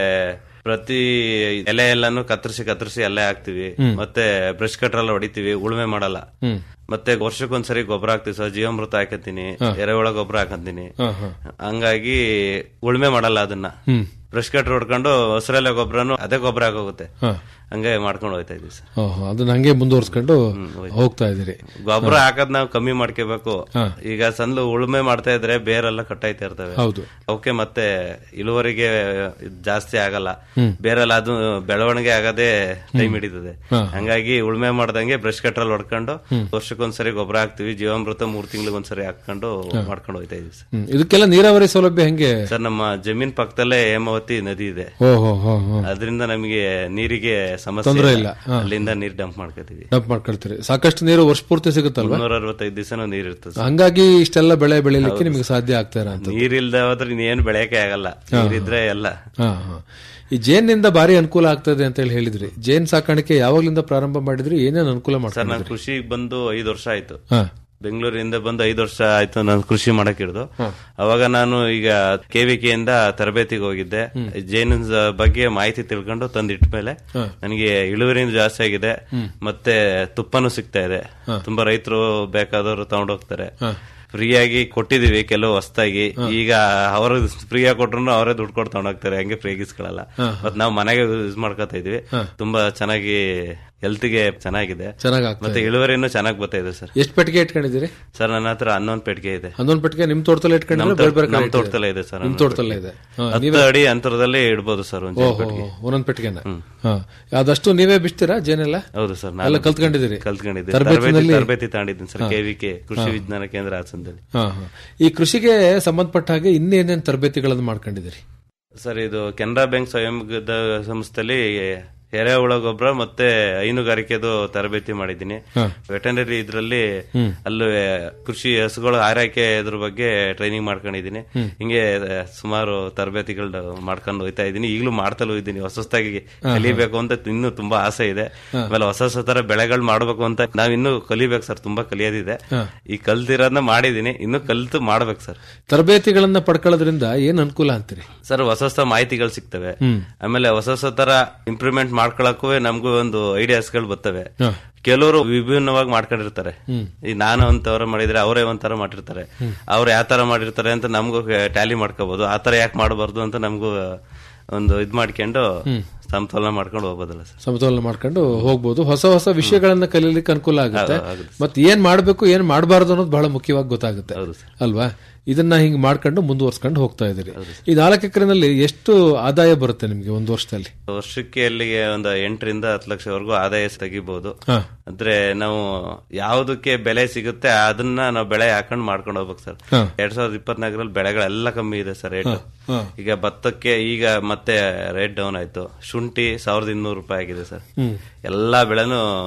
Speaker 8: ಪ್ರತಿ ಎಲೆ ಎಲ್ಲಾನು ಕತ್ತರಿಸಿ ಕತ್ತರಿಸಿ ಎಲೆ ಹಾಕ್ತಿವಿ ಮತ್ತೆ ಬ್ರಷ್ ಕಟ್ರ್ ಎಲ್ಲ ಹೊಡಿತೀವಿ ಉಳುಮೆ ಮಾಡಲ್ಲ ಮತ್ತೆ ವರ್ಷಕ್ಕೊಂದ್ಸರಿ ಗೊಬ್ಬರ ಹಾಕ್ತಿವಿ ಸರ್ ಜೀವಾಮೃತ ಹಾಕತ್ತೀನಿ ಎರೆಹುಳ ಗೊಬ್ಬರ ಹಾಕಂತೀನಿ
Speaker 7: ಹಾ ಹಾ
Speaker 8: ಹಂಗಾಗಿ ಉಳುಮೆ ಮಾಡಲ್ಲ ಅದನ್ನ ಬ್ರಷ್ ಕಟ್ರ್ ಹೊಡ್ಕೊಂಡು ಹಸಿರೆಲೆ ಗೊಬ್ಬರನು ಅದೇ ಗೊಬ್ಬರ ಆಗೋಗುತ್ತೆ
Speaker 7: ಹಾ
Speaker 8: ಹಂಗೆ ಮಾಡ್ಕೊಂಡು ಹೋಯ್ತಾ ಇದೀವಿ ಸರ್
Speaker 7: ಓಹೋ ಅದನ್ನ ಹಂಗೆ ಮುಂದುವರ್ಸ್ಕೊಂಡು ಹೋಗ್ತಾ ಇದೀರಿ
Speaker 8: ಗೊಬ್ಬರ ಹಾಕದ್ ನಾವು ಕಮ್ಮಿ ಮಾಡ್ಕೋಬೇಕು ಈಗ ಸಂದ್ಲು ಉಳುಮೆ ಮಾಡ್ತಾ ಇದ್ರೆ ಬೇರೆಲ್ಲ ಕಟ್ಟಾಯ್ತಾ ಇರ್ತವೆ
Speaker 7: ಹೌದು
Speaker 8: ಅವಕ್ಕೆ ಮತ್ತೆ ಇಳುವರಿಗೆ ಇದ್ ಜಾಸ್ತಿ ಆಗಲ್ಲ ಬೇರೆಲ್ಲ ಅದು ಬೆಳವಣಿಗೆ ಆಗದೆ ಟೈಮ್ ಹಿಡಿತದೆ ಹಂಗಾಗಿ ಉಳುಮೆ ಮಾಡ್ದಂಗೆ ಬ್ರಷ್ ಕಟ್ರಲ್ಲಿ ಹೊಡ್ಕೊಂಡು ವರ್ಷಕ್ಕೊಂದ್ಸರಿ ಗೊಬ್ಬರ ಹಾಕ್ತಿವಿ ಜೀವಾಮೃತ ಮೂರ್ ತಿಂಗಳಿಗೊಂದ್ಸರಿ ಹಾಕೊಂಡು ಮಾಡ್ಕೊಂಡು ಹೋಯ್ತಾ ಇದೀವಿ ಸರ್
Speaker 7: ಹ್ಮ್. ಇದಕ್ಕೆಲ್ಲ ನೀರಾವರಿ ಸೌಲಭ್ಯ ಹೆಂಗೆ
Speaker 8: ಸರ್ ನಮ್ಮ ಜಮೀನ್ ಪಕ್ಕದಲ್ಲೇ ಹೇಮಾವತಿ ನದಿ ಇದೆ
Speaker 7: ಓಹೋ ಹೋ ಹೋ
Speaker 8: ಅದರಿಂದ ನಮಗೆ ನೀರಿಗೆ ಸಮಸ್ಯೆ
Speaker 7: ತೊಂದ್ರೆ
Speaker 8: ಇಲ್ಲ.
Speaker 7: ಇಲ್ಲ. ಹಾ.
Speaker 8: ಅಲ್ಲಿಂದ ನೀರ್ ಡಂಪ್ ಮಾಡ್ಕೋತೀವಿ
Speaker 7: ಡಂಪ್ ಮಾಡ್ಕೊಳ್ತೀರಿ ಸಾಕಷ್ಟು ನೀರು ವರ್ಷ ಪೂರ್ತಿ ಸಿಗುತ್ತಲ್ವಾ
Speaker 8: ಮುನ್ನೂರ ಅರವತ್ತೈದು ದಿವಸನೂ ನೀರ್ ಇರ್ತದೆ ಸರ್.
Speaker 7: ಹಂಗಾಗಿ ಇಷ್ಟೆಲ್ಲ ಬೆಳೆ ಬೆಳಿಲಿಕ್ಕೆ ನಿಮಗೆ ಸಾಧ್ಯ ಆಗ್ತಾ ಇರ ಅಂತ
Speaker 8: ನೀರಿಲ್ದ ಹೋದ್ರೆ ಇನ್ನೇನು ಬೆಳೆಯಕ್ಕೆ ಆಗಲ್ಲ ನೀರಿದ್ರೆ ಎಲ್ಲ
Speaker 7: ಹಾ ಹಾ ಈ ಜೇನಿಂದ ಭಾರಿ ಅನುಕೂಲ ಆಗ್ತದೆ ಅಂತ ಹೇಳಿ ಹೇಳಿದ್ರಿ ಜೇನ್ ಸಾಕಾಣಿಕೆ ಯಾವಾಗ್ಲಿಂದ ಪ್ರಾರಂಭ ಮಾಡಿದ್ರಿ ಏನೇನ್ ಅನುಕೂಲ
Speaker 8: ಸರ್
Speaker 7: ಮಾಡ್ತಾರೆ
Speaker 8: ನಾನು ಕೃಷಿಗೆ ಬಂದು ಐದು ವರ್ಷ ಆಯ್ತು
Speaker 7: ಹಾ
Speaker 8: ಬೆಂಗಳೂರಿಂದ ಬಂದು ಐದು ವರ್ಷ ಆಯ್ತು ನಾನು ಕೃಷಿ ಮಾಡಕ್ ಹಿಡ್ದು ಅವಾಗ ನಾನು ಈಗ ಕೆವಿಕೆಯಿಂದ ತರಬೇತಿಗೆ ಹೋಗಿದ್ದೆ ಜೇನು ಬಗ್ಗೆ ಮಾಹಿತಿ ತಿಳ್ಕೊಂಡು ತಂದಿಟ್ಟ ಮೇಲೆ ನನಗೆ ಇಳುವರಿನೂ ಜಾಸ್ತಿ ಆಗಿದೆ ಮತ್ತೆ ತುಪ್ಪನೂ ಸಿಗ್ತಾ ಇದೆ ತುಂಬಾ ರೈತರು ಬೇಕಾದವರು ತಗೊಂಡೋಗ್ತಾರೆ ಫ್ರೀಯಾಗಿ ಕೊಟ್ಟಿದೀವಿ ಕೆಲವು ಹೊಸ್ದಾಗಿ ಈಗ ಅವರು ಫ್ರೀಯಾಗಿ ಕೊಟ್ರು ಅವರೇ ದುಡ್ಡು ಕೊಟ್ಟು ತಗೊಂಡೋಗ್ತಾರೆ ಹಂಗೆ ಫ್ರೀಗಿಸ್ಕೊಳ್ಳಲ್ಲ ಮತ್ ನಾವು ಮನೆಗೆ ಯೂಸ್ ಮಾಡ್ಕೊತಾ ಇದೀವಿ ತುಂಬಾ ಚೆನ್ನಾಗಿ ಹೆಲ್ತ್ಗೆ ಚೆನ್ನಾಗಿದೆ
Speaker 7: ಚೆನ್ನಾಗ್ ಆಗ್ತದೆ
Speaker 8: ಮತ್ತೆ ಇಳುವರಿನೂ ಚೆನ್ನಾಗಿ ಬರ್ತಾ ಇದೆ ಸರ್
Speaker 7: ಎಷ್ಟು ಪೆಟ್ಟಿಗೆ ಇಟ್ಕೊಂಡಿದ್ದೀರಿ
Speaker 8: ಸರ್ ನನ್ನ ಹತ್ರ ಹನ್ನೊಂದು ಪೆಟ್ಟಿಗೆ ಇದೆ
Speaker 7: ಹನ್ನೊಂದು ಪೆಟ್ಟಿಗೆ ನಿಮ್ ತೋಟದಲ್ಲಿ ಇಟ್ಕೊಂಡಿದ್ರೆ
Speaker 8: ನಮ್
Speaker 7: ಬೇರೆ ಬೇರೆ
Speaker 8: ತೋಟ-
Speaker 7: ಕಡೆ
Speaker 8: ನಮ್ ತೋಟದಲ್ಲೇ ಇದೆ ಸರ್
Speaker 7: ನಿಮ್
Speaker 8: ಹನ್ನೊಂದು
Speaker 7: ತೋಟದಲ್ಲೇ ಇದೆ ಹಾ,
Speaker 8: ಹತ್ತು ಅಡಿ ಅಂತರದಲ್ಲಿ ಇಡ್ಬೋದು ಸರ್ ಒಂದು
Speaker 7: ಓಹೋ ಒಂದೊಂದ್ ಪೆಟ್ಟಿಗೆನ ಹಾ ಅದಷ್ಟು ನೀವೇ ಬಿಡ್ತೀರಾ ಜೇನೆಲ್ಲ
Speaker 8: ಹೌದು ಸರ್
Speaker 7: ಎಲ್ಲ ಕಲ್ತ್ಕೊಂಡಿದ್ದೀರಿ
Speaker 8: ಕಲ್ತ್ಕೊಂಡಿದ್ದೆ ತರಬೇತಿ
Speaker 7: ತರಬೇತಿನಲ್ಲಿ
Speaker 8: ತರಬೇತಿ ತಗೊಂಡಿದ್ದೀನಿ ಸರ್ ಕೆವಿಕೆ ಕೃಷಿ ವಿಜ್ಞಾನ ಕೇಂದ್ರ ಹಾಸನದಲ್ಲಿ
Speaker 7: ಹಾ ಹಾ ಈ ಕೃಷಿಗೆ ಸಂಬಂಧಪಟ್ಟ ಹಾಗೆ ಇನ್ನೇನೇನ್ ತರಬೇತಿಗಳನ್ನು ಮಾಡ್ಕೊಂಡಿದ್ದೀರಿ
Speaker 8: ಸರ್ ಇದು ಕೆನರಾ ಬ್ಯಾಂಕ್ ಸ್ವಯಂ ಸಂಸ್ಥೆಯಲ್ಲಿ ಎರೆಹುಳ ಗೊಬ್ಬರ ಮತ್ತೆ ಹೈನುಗಾರಿಕೆದು ತರಬೇತಿ ಮಾಡಿದ್ದೀನಿ ವೆಟನರಿ ಇದ್ರಲ್ಲಿ ಅಲ್ಲೂ ಕೃಷಿ ಹಸುಗಳ ಆರೈಕೆ ಇದ್ರ ಬಗ್ಗೆ ಟ್ರೈನಿಂಗ್ ಮಾಡ್ಕೊಂಡಿದ್ದೀನಿ ಹಿಂಗೆ ಸುಮಾರು ತರಬೇತಿಗಳು ಮಾಡ್ಕೊಂಡು ಹೋಯ್ತಾ ಇದ್ದೀನಿ ಈಗಲೂ ಮಾಡ್ತಲೂ ಇದ್ದೀನಿ ಹೊಸ ಹೊಸದಾಗಿ ಕಲಿಬೇಕು ಅಂತ ಇನ್ನೂ ತುಂಬಾ ಆಸೆ ಇದೆ ಆಮೇಲೆ ಹೊಸ ಹೊಸ ತರ ಬೆಳೆಗಳು ಮಾಡ್ಬೇಕು ಅಂತ ನಾವ್ ಇನ್ನೂ ಕಲಿಬೇಕು ಸರ್ ತುಂಬಾ ಕಲಿಯೋದಿದೆ ಈ ಕಲ್ತಿರೋದನ್ನ ಮಾಡಿದೀನಿ ಇನ್ನು ಕಲ್ತು ಮಾಡ್ಬೇಕು ಸರ್
Speaker 7: ತರಬೇತಿಗಳನ್ನ ಪಡ್ಕೊಳ್ಳೋದ್ರಿಂದ ಏನ್ ಅನುಕೂಲ ಅಂತೀರಿ
Speaker 8: ಸರ್ ಹೊಸ ಹೊಸ ಮಾಹಿತಿಗಳು ಸಿಗ್ತವೆ ಆಮೇಲೆ ಹೊಸ ಹೊಸ ತರ ಇಂಪ್ರೂವ್ಮೆಂಟ್ ಮಾಡ್ಕೊಳಕ್ಕೂ ನಮಗೂ ಒಂದು ಐಡಿಯಾಸ್ಗಳು ಬರ್ತವೆ ಕೆಲವರು ವಿಭಿನ್ನವಾಗಿ ಮಾಡ್ಕೊಂಡಿರ್ತಾರೆ ಈ ನಾನು ಒಂಥರ ಮಾಡಿದ್ರೆ ಅವರೇ ಒಂಥರ ಮಾಡಿರ್ತಾರೆ ಅವ್ರು ಯಾವ ತರ ಮಾಡಿರ್ತಾರೆ ಅಂತ ನಮಗೂ ಟ್ಯಾಲಿ ಮಾಡ್ಕೋಬಹುದು ಆ ತರ ಯಾಕೆ ಮಾಡಬಾರ್ದು ಅಂತ ನಮಗೂ ಒಂದು ಇದ್ ಮಾಡ್ಕೊಂಡು ಸಮತೋಲನ ಮಾಡ್ಕೊಂಡು ಹೋಗ್ಬೋದಲ್ಲ ಸರ್
Speaker 7: ಸಮತೋಲನ ಮಾಡ್ಕೊಂಡು ಹೋಗ್ಬೋದು ಹೊಸ ಹೊಸ ವಿಷಯಗಳನ್ನ ಕಲೀಲಿಕ್ಕೆ ಅನುಕೂಲ ಆಗುತ್ತೆ ಮತ್ತೆ ಏನ್ ಮಾಡ್ಬೇಕು ಏನ್ ಮಾಡಬಾರ್ದು ಅನ್ನೋದು ಬಹಳ ಮುಖ್ಯವಾಗಿ ಗೊತ್ತಾಗುತ್ತೆ ಅಲ್ವಾ ಇದನ್ನ ಹಿಂಗ್ ಮಾಡ್ಕೊಂಡು ಮುಂದುವರ್ಸ್ಕೊಂಡು ಹೋಗ್ತಾ ಇದೀರಿ ಈ ನಾಲ್ಕು ಎಕರೆನಲ್ಲಿ ಎಷ್ಟು ಆದಾಯ ಬರುತ್ತೆ ನಿಮ್ಗೆ ಒಂದು ವರ್ಷದಲ್ಲಿ
Speaker 8: ವರ್ಷಕ್ಕೆ ಅಲ್ಲಿಗೆ ಒಂದು ಎಂಟರಿಂದ ಹತ್ತು ಲಕ್ಷವರೆಗೂ ಆದಾಯ ತೆಗಿಬಹುದು ಅಂದ್ರೆ ನಾವು ಯಾವ್ದಕ್ಕೆ ಬೆಲೆ ಸಿಗುತ್ತೆ ಅದನ್ನ ನಾವು ಬೆಳೆ ಹಾಕೊಂಡು ಮಾಡ್ಕೊಂಡು ಹೋಗ್ಬೇಕು ಸರ್ ಎರಡ್ ಸಾವಿರದ ಇಪ್ಪತ್ನಾಲ್ಕರಲ್ಲಿ ಬೆಳೆಗಳೆಲ್ಲ ಕಮ್ಮಿ ಇದೆ ಸರ್ ರೇಟ್ ಈಗ ಭತ್ತಕ್ಕೆ ಈಗ ಮತ್ತೆ ರೇಟ್ ಡೌನ್ ಆಯ್ತು ಶುಂಠಿ ಸಾವಿರದ ಇನ್ನೂರು ರೂಪಾಯಿ ಆಗಿದೆ ಸರ್ ಎಲ್ಲಾ ಬೆಳೆನೂ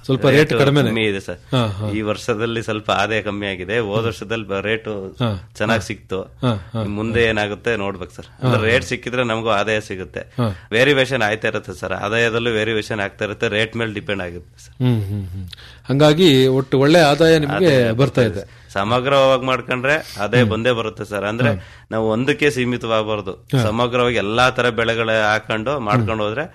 Speaker 7: ಸ್ವಲ್ಪ ರೇಟ್ ಕಡಿಮೆನೆ.
Speaker 8: ಕಮ್ಮಿ ಇದೆ ಸರ್
Speaker 7: ಹಾ, ಹಾ.
Speaker 8: ಈ ವರ್ಷದಲ್ಲಿ ಸ್ವಲ್ಪ ಆದಾಯ ಕಮ್ಮಿ ಆಗಿದೆ ಹೋದ ವರ್ಷದಲ್ಲಿ ರೇಟು
Speaker 7: ಹಾ,
Speaker 8: ಚೆನ್ನಾಗಿ ಸಿಕ್ತು
Speaker 7: ಹಾ, ಹಾ.
Speaker 8: ಮುಂದೆ ಏನಾಗುತ್ತೆ ನೋಡ್ಬೇಕು ಸರ್ ಅಂದ್ರೆ ರೇಟ್ ಸಿಕ್ಕಿದ್ರೆ ನಮಗೂ ಆದಾಯ ಸಿಗುತ್ತೆ
Speaker 7: ಹಾ.
Speaker 8: ವೇರಿಯೇಷನ್ ಆಯ್ತಾ ಇರುತ್ತೆ ಸರ್ ಆದಾಯದಲ್ಲೂ ವೇರಿಯೇಷನ್ ಆಗ್ತಾ ಇರುತ್ತೆ ರೇಟ್ ಮೇಲೆ ಡಿಪೆಂಡ್ ಆಗುತ್ತೆ ಸರ್
Speaker 7: ಹ್ಮ್ ಹ್ಮ್ ಹ್ಮ್ ಹಂಗಾಗಿ ಒಟ್ಟು ಒಳ್ಳೆ ಆದಾಯ ನಿಮಗೆ ಬರ್ತಾ ಇದೆ
Speaker 8: ಸಮಗ್ರವಾಗಿ ಮಾಡ್ಕೊಂಡ್ರೆ ಆದಾಯ ಬಂದೇ ಬರುತ್ತೆ ಸರ್ ಅಂದ್ರೆ ನಾವು ಒಂದಕ್ಕೆ ಸೀಮಿತವಾಗಬಾರ್ದು ಸಮಗ್ರವಾಗಿ ಎಲ್ಲಾ ತರ ಬೆಳೆಗಳ ಹಾಕೊಂಡು ಮಾಡ್ಕೊಂಡು ಹೋದ್ರೆ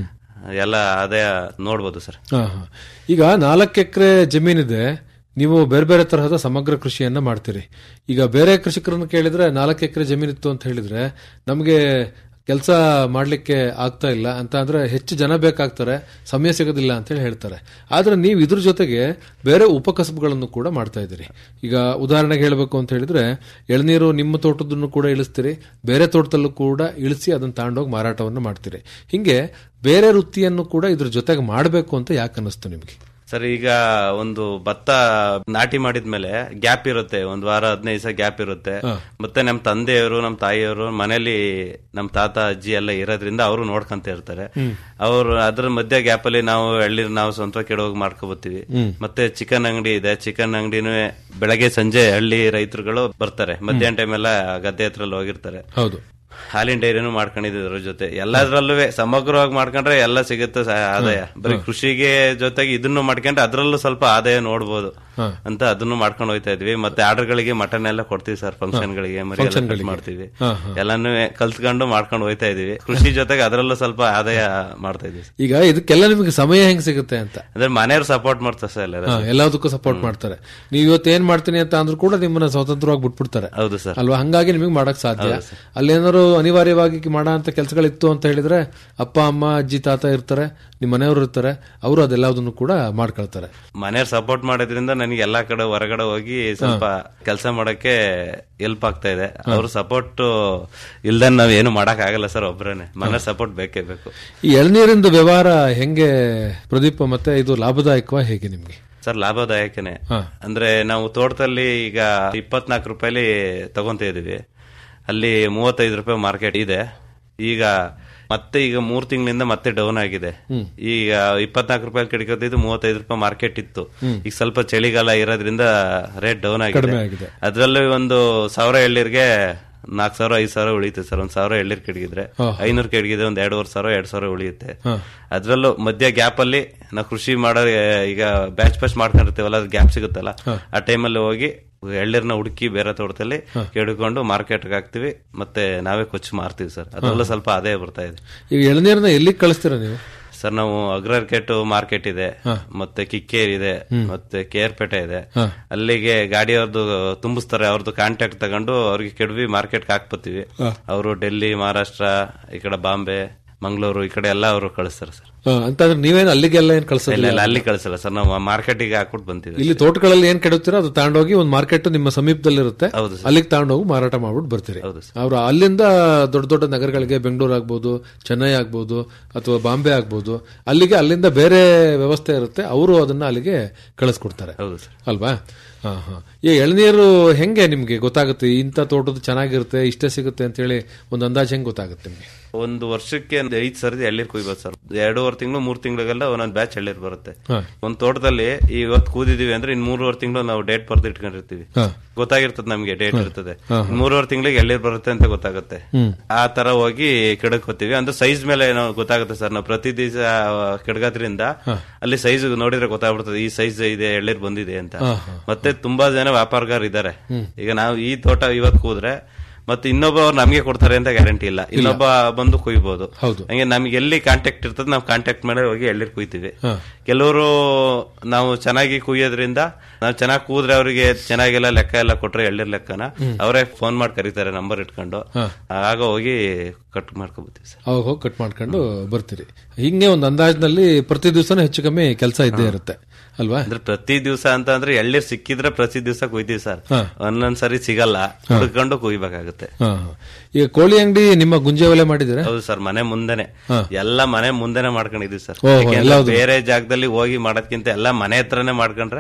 Speaker 8: ಎಲ್ಲ ಆದಾಯ ನೋಡ್ಬೋದು ಸರ್
Speaker 7: ಹಾ, ಹಾ. ಈಗ ನಾಲ್ಕು ಎಕರೆ ಜಮೀನಿದೆ ನೀವು ಬೇರೆ ಬೇರೆ ತರಹದ ಸಮಗ್ರ ಕೃಷಿಯನ್ನ ಮಾಡ್ತೀರಿ ಈಗ ಬೇರೆ ಕೃಷಿಕರನ್ನು ಕೇಳಿದ್ರೆ ನಾಲ್ಕು ಎಕರೆ ಜಮೀನಿತ್ತು ಅಂತ ಹೇಳಿದ್ರೆ ನಮಗೆ ಕೆಲಸ ಮಾಡ್ಲಿಕ್ಕೆ ಆಗ್ತಾ ಇಲ್ಲ ಅಂತ ಅಂದ್ರೆ ಹೆಚ್ಚು ಜನ ಬೇಕಾಗ್ತಾರೆ ಸಮಯ ಸಿಗೋದಿಲ್ಲ ಅಂತ ಹೇಳಿ ಹೇಳ್ತಾರೆ ಆದ್ರೆ ನೀವು ಇದ್ರ ಜೊತೆಗೆ ಬೇರೆ ಉಪಕಸಬುಗಳನ್ನು ಕೂಡ ಮಾಡ್ತಾ ಇದ್ದೀರಿ ಈಗ ಉದಾಹರಣೆಗೆ ಹೇಳಬೇಕು ಅಂತ ಹೇಳಿದ್ರೆ ಎಳನೀರು ನಿಮ್ಮ ತೋಟದನ್ನು ಕೂಡ ಇಳಿಸ್ತೀರಿ ಬೇರೆ ತೋಟದಲ್ಲೂ ಕೂಡ ಇಳಿಸಿ ಅದನ್ನ ತಗೊಂಡೋಗಿ ಮಾರಾಟವನ್ನು ಮಾಡ್ತೀರಿ ಹಿಂಗೆ ಬೇರೆ ವೃತ್ತಿಯನ್ನು ಕೂಡ ಇದ್ರ ಜೊತೆಗೆ ಮಾಡಬೇಕು ಅಂತ ಯಾಕೆ ಅನ್ನಿಸ್ತು ನಿಮಗೆ
Speaker 8: ಸರ್ ಈಗ ಒಂದು ಭತ್ತ ನಾಟಿ ಮಾಡಿದ್ಮೇಲೆ ಗ್ಯಾಪ್ ಇರುತ್ತೆ ಒಂದ್ ವಾರ ಹದಿನೈದು ದಿವಸ ಗ್ಯಾಪ್ ಇರುತ್ತೆ ಮತ್ತೆ ನಮ್ ತಂದೆಯವರು ನಮ್ ತಾಯಿಯವರು ಮನೇಲಿ ನಮ್ ತಾತ ಅಜ್ಜಿ ಎಲ್ಲ ಇರೋದ್ರಿಂದ ಅವರು ನೋಡ್ಕೊಂತ ಇರ್ತಾರೆ ಅವ್ರು ಅದ್ರ ಮಧ್ಯ ಗ್ಯಾಪ್ ಅಲ್ಲಿ ನಾವು ಎಳ್ನೀರ್ ನಾವು ಸ್ವಂತ ಕೆಡೋಗಿ ಮಾಡ್ಕೋಬತ್ತೀವಿ ಮತ್ತೆ ಚಿಕನ್ ಅಂಗಡಿ ಇದೆ ಚಿಕನ್ ಅಂಗಡಿನೂ ಬೆಳಗ್ಗೆ ಸಂಜೆ ಹಳ್ಳಿ ರೈತರುಗಳು ಬರ್ತಾರೆ ಮಧ್ಯಾಹ್ನ ಟೈಮ್ ಎಲ್ಲ ಗದ್ದೆ ಹತ್ರ ಹೋಗಿರ್ತಾರೆ
Speaker 7: ಹೌದು
Speaker 8: ಹಾಲಿನ ಡೈರಿನೂ ಮಾಡ್ಕೊಂಡಿದ್ದೀವಿ ಅದ್ರ ಜೊತೆ ಎಲ್ಲದ್ರಲ್ಲೂ ಸಮಗ್ರವಾಗಿ ಮಾಡ್ಕೊಂಡ್ರೆ ಎಲ್ಲ ಸಿಗುತ್ತೆ ಸ- ಆದಾಯ ಬರೀ ಕೃಷಿಗೆ ಜೊತೆಗೆ ಇದನ್ನು ಮಾಡ್ಕೊಂಡ್ರೆ ಅದ್ರಲ್ಲೂ ಸ್ವಲ್ಪ ಆದಾಯ ನೋಡ್ಬೋದು ಅಂತ ಅದನ್ನು ಮಾಡ್ಕೊಂಡು ಹೋಯ್ತಾ ಇದ್ವಿ ಮತ್ತೆ ಆರ್ಡರ್ಗಳಿಗೆ ಮಟನ್ ಎಲ್ಲ ಕೊಡ್ತೀವಿ ಸರ್ ಫಂಕ್ಷನ್ ಗಳಿಗೆ ಮರಿ ಎಲ್ಲ cut ಮಾಡ್ತೀವಿ ಎಲ್ಲಾನು ಕಲ್ತ್ಕೊಂಡು ಮಾಡ್ಕೊಂಡು ಹೋಯ್ತಾ ಇದೀವಿ ಕೃಷಿ ಜೊತೆಗೆ ಅದ್ರಲ್ಲೂ ಸ್ವಲ್ಪ ಆದಾಯ ಮಾಡ್ತಾ ಇದೀವಿ
Speaker 7: ಈಗ ಇದಕ್ಕೆಲ್ಲ ನಿಮಗೆ ಸಮಯ ಹೆಂಗ್ ಸಿಗುತ್ತೆ ಅಂತ
Speaker 8: ಅಂದ್ರೆ ಮನೆಯವ್ರು ಸಪೋರ್ಟ್ ಮಾಡ್ತಾರೆ ಸರ್ ಎಲ್ಲರೂ
Speaker 7: ಹಾ, ಎಲ್ಲದಕ್ಕೂ ಸಪೋರ್ಟ್ ಮಾಡ್ತಾರೆ ನೀವು ಇವತ್ತು ಏನ್ ಮಾಡ್ತೀನಿ ಅಂತ ಅಂದ್ರೂ ಕೂಡ ನಿಮ್ಮನ್ನ ಸ್ವತಂತ್ರವಾಗಿ ಬಿಟ್ಬಿಡ್ತಾರೆ
Speaker 8: ಹೌದು ಸರ್
Speaker 7: ಅಲ್ವಾ ಹಂಗಾಗಿ ನಿಮಗೆ ಮಾಡಕ್ ಸಾಧ್ಯ ಅಲ್ಲೇನಾದ್ರು ಅನಿವಾರ್ಯವಾಗಿ ಮಾಡೋ ಅಂತ ಕೆಲಸಗಳಿತ್ತು ಅಂತ ಹೇಳಿದ್ರೆ ಅಪ್ಪ ಅಮ್ಮ ಅಜ್ಜಿ ತಾತ ಇರ್ತಾರೆ ನಿಮ್ಮ ಮನೆಯವರು ಇರ್ತಾರೆ ಅವರು ಅದೆಲ್ಲದನ್ನು ಕೂಡ ಮಾಡ್ಕೊಳ್ತಾರೆ
Speaker 8: ಮನೆಯವ್ರು ಸಪೋರ್ಟ್ ಮಾಡೋದ್ರಿಂದ ನನಗೆ ಎಲ್ಲಾ ಕಡೆ ಹೊರಗಡೆ ಹೋಗಿ ಸ್ವಲ್ಪ ಕೆಲಸ ಮಾಡಕ್ಕೆ ಹೆಲ್ಪ್ ಆಗ್ತಾ ಇದೆ ಅವ್ರ ಸಪೋರ್ಟ್ ಇಲ್ದ ನಾವ್ ಏನು ಮಾಡಕ್ ಆಗಲ್ಲ ಸರ್ ಒಬ್ರೇನೆ ಮನೆ ಸಪೋರ್ಟ್ ಬೇಕೇ ಬೇಕು
Speaker 7: ಈ ಎಳನೀರಿಂದು ವ್ಯವಹಾರ ಹೆಂಗೆ ಪ್ರದೀಪ ಮತ್ತೆ ಇದು ಲಾಭದಾಯಕವಾ ಹೇಗೆ ನಿಮ್ಗೆ
Speaker 8: ಸರ್ ಲಾಭದಾಯಕನೇ
Speaker 7: ಹಾ.
Speaker 8: ಅಂದ್ರೆ ನಾವು ತೋಟದಲ್ಲಿ ಈಗ ಇಪ್ಪತ್ನಾಲ್ಕು ರೂಪಾಯಿಲಿ ತಗೊಂತ ಇದೀವಿ ಅಲ್ಲಿ ಮೂವತ್ತೈದು ರೂಪಾಯಿ ಮಾರ್ಕೆಟ್ ಇದೆ ಈಗ ಮತ್ತೆ ಈಗ ಮೂರ್ ತಿಂಗಳಿಂದ ಮತ್ತೆ ಡೌನ್ ಆಗಿದೆ ಈಗ ಇಪ್ಪತ್ನಾಲ್ಕು ರೂಪಾಯಿ ಕಡಿಕೋತಿದ್ದು ಮೂವತ್ತೈದು ರೂಪಾಯಿ ಮಾರ್ಕೆಟ್ ಇತ್ತು ಈಗ ಸ್ವಲ್ಪ ಚಳಿಗಾಲ ಇರೋದ್ರಿಂದ ರೇಟ್ ಡೌನ್
Speaker 7: ಕಡಿಮೆ
Speaker 8: ಆಗಿದೆ
Speaker 7: ಆಗಿದೆ.
Speaker 8: ಅದ್ರಲ್ಲಿ ಒಂದು ಸಾವಿರ ಎಳ್ಳಿರ್ಗೆ ನಾಲ್ಕು ಸಾವಿರ ಐದು ಸಾವಿರ ಉಳಿಯುತ್ತೆ ಸರ್ ಒಂದ್ ಸಾವಿರ ಎಳ್ಳಿರ್ ಕೆಡಗಿದ್ರೆ ಐನೂರು ಕೆಡಗಿದ್ರೆ ಒಂದ್ ಎರಡೂವರೆ ಸಾವಿರ ಎರಡ್ ಸಾವಿರ ಉಳಿಯುತ್ತೆ ಅದ್ರಲ್ಲೂ ಮಧ್ಯ ಗ್ಯಾಪ್ ಅಲ್ಲಿ ನಾವು ಕೃಷಿ ಮಾಡೋ ಈಗ ಬ್ಯಾಚ್ ಬ್ಯಾಚ್ ಮಾಡ್ಕೊಂಡಿರ್ತೀವಲ್ಲ ಅದು ಗ್ಯಾಪ್ ಸಿಗುತ್ತಲ್ಲ ಆ ಟೈಮಲ್ಲಿ ಹೋಗಿ ಎಳ್ಳಿರ್ನ ಹುಡುಕಿ ಬೇರೆ ತೋಟದಲ್ಲಿ ಕೆಡ್ಕೊಂಡು ಮಾರ್ಕೆಟ್ಗೆ ಹಾಕ್ತಿವಿ ಮತ್ತೆ ನಾವೇ ಕೊಚ್ಚಿ ಮಾರ್ತೀವಿ ಸರ್ ಅದರಲ್ಲೂ ಸ್ವಲ್ಪ ಆದಾಯ ಬರ್ತಾ ಇದೆ
Speaker 7: ಈಗ ಎಳನೀರನ್ನ ಎಲ್ಲಿಗೆ ಕಳಿಸ್ತೀರಾ ನೀವು
Speaker 8: ಸರ್ ನಾವು ಅಗ್ರರ್ಕೆಟ್ ಮಾರ್ಕೆಟ್ ಇದೆ ಮತ್ತೆ ಕಿಕ್ಕೇರಿ ಇದೆ ಮತ್ತೆ ಕೇರ್ಪೇಟೆ ಇದೆ ಅಲ್ಲಿಗೆ ಗಾಡಿಯವ್ರದ್ದು ತುಂಬಿಸ್ತಾರೆ ಅವ್ರದ್ದು ಕಾಂಟ್ಯಾಕ್ಟ್ ತಗೊಂಡು ಅವ್ರಿಗೆ ಕೆಡವಿ ಮಾರ್ಕೆಟ್ಗೆ ಹಾಕ್ಬತ್ತೀವಿ ಅವರು ಡೆಲ್ಲಿ ಮಹಾರಾಷ್ಟ್ರ ಈ ಕಡೆ ಬಾಂಬೆ ಮಂಗಳೂರು ಈ ಕಡೆ ಎಲ್ಲ ಅವರು ಕಳಿಸ್ತಾರೆ ಸರ್
Speaker 7: ಆ, ಅಂತಂದ್ರೆ ನೀವೇನು ಅಲ್ಲಿಗೆಲ್ಲ ಏನ್
Speaker 8: ಇಲ್ಲ
Speaker 7: ಕಳ್ಸೋದಿಲ್ಲ
Speaker 8: ಇಲ್ಲ ಅಲ್ಲಿ ಕಳಿಸಲ್ಲ ಸರ್ ನಾವು ಮಾರ್ಕೆಟಿಗೆ ಹಾಕ್ಬಿಟ್ಟು ಬಂತೀವಿ
Speaker 7: ಇಲ್ಲಿ ತೋಟಗಳಲ್ಲಿ ಏನ್ ಕೆಡುತ್ತೀರೋ ಅದು ತಗೊಂಡೋಗಿ ಒಂದು ಮಾರ್ಕೆಟ್ ನಿಮ್ಮ ಸಮೀಪದಲ್ಲಿರುತ್ತೆ
Speaker 8: ಹೌದು ಸರ್.
Speaker 7: ಅಲ್ಲಿಗೆ ತಗೊಂಡೋಗಿ ಮಾರಾಟ ಮಾಡ್ಬಿಟ್ಟು ಬರ್ತೀರಿ
Speaker 8: ಹೌದು ಸರ್.
Speaker 7: ಅವ್ರು ಅಲ್ಲಿಂದ ದೊಡ್ಡ ದೊಡ್ಡ ನಗರಗಳಿಗೆ ಬೆಂಗಳೂರು ಆಗ್ಬೋದು ಚೆನ್ನೈ ಆಗ್ಬೋದು ಅಥವಾ ಬಾಂಬೆ ಆಗ್ಬೋದು ಅಲ್ಲಿಗೆ ಅಲ್ಲಿಂದ ಬೇರೆ ವ್ಯವಸ್ಥೆ ಇರುತ್ತೆ ಅವರು ಅದನ್ನ ಅಲ್ಲಿಗೆ ಕಳಿಸ್ಕೊಡ್ತಾರೆ
Speaker 8: ಹೌದು ಸರ್
Speaker 7: ಅಲ್ವಾ ಹಾ ಹಾ ಈ ಎಳನೀರು ಹೆಂಗೆ ನಿಮ್ಗೆ ಗೊತ್ತಾಗುತ್ತೆ ಇಂಥ ತೋಟದ ಚೆನ್ನಾಗಿರುತ್ತೆ ಇಷ್ಟೇ ಸಿಗುತ್ತೆ ಅಂತ ಹೇಳಿ ಒಂದು ಅಂದಾಜು ಹೆಂಗ್ ಗೊತ್ತಾಗುತ್ತೆ ನಿಮ್ಗೆ
Speaker 8: ಒಂದು ವರ್ಷಕ್ಕೆ ಒಂದು ಐದ್ ಸರಿ ಎಳ್ನೀರ್ ಕುಯ್ಬೋದು ಸರ್ ಎರಡೂವರೆ ತಿಂಗಳು ಮೂರ್ ತಿಂಗಳಿಗೆಲ್ಲ ಒಂದೊಂದು ಬ್ಯಾಚ್ ಎಳ್ನೀರ್ ಬರುತ್ತೆ
Speaker 7: ಹಾ.
Speaker 8: ಒಂದ್ ತೋಟದಲ್ಲಿ ಇವತ್ತು ಕೂದಿದೀವಿ ಅಂದ್ರೆ ಇನ್ ಮೂರುವರೆ ತಿಂಗಳು ನಾವು ಡೇಟ್ ಬರ್ದು ಇಟ್ಕೊಂಡಿರ್ತೀವಿ
Speaker 7: ಹಾ.
Speaker 8: ಗೊತ್ತಾಗಿರ್ತದೆ ನಮ್ಗೆ ಡೇಟ್ ಇರ್ತದೆ ಇನ್ ಮೂರುವರೆ ತಿಂಗಳಿಗೆ ಎಳ್ನೀರ್ ಬರುತ್ತೆ ಅಂತ ಗೊತ್ತಾಗುತ್ತೆ ಆ ತರ ಹೋಗಿ ಕೆಡಕೋತೀವಿ ಅಂದ್ರೆ ಸೈಜ್ ಮೇಲೆ ನಾವು ಗೊತ್ತಾಗುತ್ತೆ ಸರ್ ನಾವು ಪ್ರತಿ ದಿವಸ ಕೆಡಗೋದ್ರಿಂದ ಅಲ್ಲಿ ಸೈಜ್ ನೋಡಿದ್ರೆ ಗೊತ್ತಾಗ್ಬಿಡ್ತದೆ ಈ ಸೈಜ್ ಇದೆ ಎಳ್ನೀರ್ ಬಂದಿದೆ ಅಂತ ಮತ್ತೆ ತುಂಬಾ ಜನ ವ್ಯಾಪಾರಗಾರ ಇದ್ದಾರೆ ಈಗ ನಾವು ಈ ತೋಟ ಇವತ್ತು ಕೂದ್ರೆ ಮತ್ತೆ ಇನ್ನೊಬ್ಬ ಅವ್ರು ನಮಗೆ ಕೊಡ್ತಾರೆ ಅಂತ ಗ್ಯಾರಂಟಿ ಇಲ್ಲ ಇನ್ನೊಬ್ಬ ಬಂದು ಕುಯ್ಬೋದು
Speaker 7: ಹೌದು.
Speaker 8: ಹಂಗೆ ನಮ್ಗೆ ಎಲ್ಲಿ ಕಾಂಟ್ಯಾಕ್ಟ್ ಇರ್ತದೆ ನಾವು ಕಾಂಟ್ಯಾಕ್ಟ್ ಮೇಲೆ ಹೋಗಿ ಎಳ್ನೀರ್ ಕುಯ್ತೀವಿ ಕೆಲವರು ನಾವು ಚೆನ್ನಾಗಿ ಕುಯ್ಯೋದ್ರಿಂದ ನಾವು ಚೆನ್ನಾಗಿ ಕೂದ್ರೆ ಅವರಿಗೆ ಚೆನ್ನಾಗೆಲ್ಲ ಲೆಕ್ಕ ಎಲ್ಲ ಕೊಟ್ರೆ ಎಳ್ನೀರ್ ಲೆಕ್ಕನ ಅವರೇ ಫೋನ್ ಮಾಡಿ ಕರೀತಾರೆ ನಂಬರ್ ಇಟ್ಕೊಂಡು ಆಗ ಹೋಗಿ ಕಟ್ ಮಾಡ್ಕೊಬತ್ತೀವಿ ಸರ್
Speaker 7: ಅವಾಗ ಹೋಗಿ ಕಟ್ ಮಾಡ್ಕೊಂಡು ಬರ್ತೀರಿ ಹಿಂಗೆ ಒಂದು ಅಂದಾಜಿನಲ್ಲಿ ಪ್ರತಿ ದಿವಸನೂ ಹೆಚ್ಚು ಕಮ್ಮಿ ಕೆಲಸ ಇದ್ದೇ ಇರುತ್ತೆ ಅಲ್ವಾ
Speaker 8: ಅಂದ್ರೆ ಪ್ರತಿ ದಿವಸ ಅಂತ ಅಂದ್ರೆ ಎಳ್ನೀರ್ ಸಿಕ್ಕಿದ್ರೆ ಪ್ರತಿ ದಿವಸ ಕುಯ್ತೀವಿ ಸರ್ ಒಂದೊಂದ್ ಸರಿ ಸಿಗಲ್ಲ ಹುಡ್ಕೊಂಡು ಕುಯ್ಬೇಕಾಗುತ್ತೆ
Speaker 7: ಹಾ ಹಾ. ಈಗ ಕೋಳಿ ಅಂಗಡಿ ನಿಮ್ಮ ಗುಂಜೆ ಒಲೆ ಮಾಡಿದ್ರೆ
Speaker 8: ಹೌದು ಸರ್ ಮನೆ ಮುಂದೆನೆ ಎಲ್ಲ ಮನೆ ಮುಂದೆನೆ ಮಾಡ್ಕೊಂಡಿದೀವಿ ಸರ್
Speaker 7: ಓಹೋ,
Speaker 8: ಯಾಕೆಂದ್ರೆ
Speaker 7: ಎಲ್ಲಾವ್ದು.
Speaker 8: ಬೇರೆ ಜಾಗದಲ್ಲಿ ಹೋಗಿ ಮಾಡೋದ್ಕಿಂತ ಎಲ್ಲ ಮನೆ ಹತ್ರನೇ ಮಾಡ್ಕೊಂಡ್ರೆ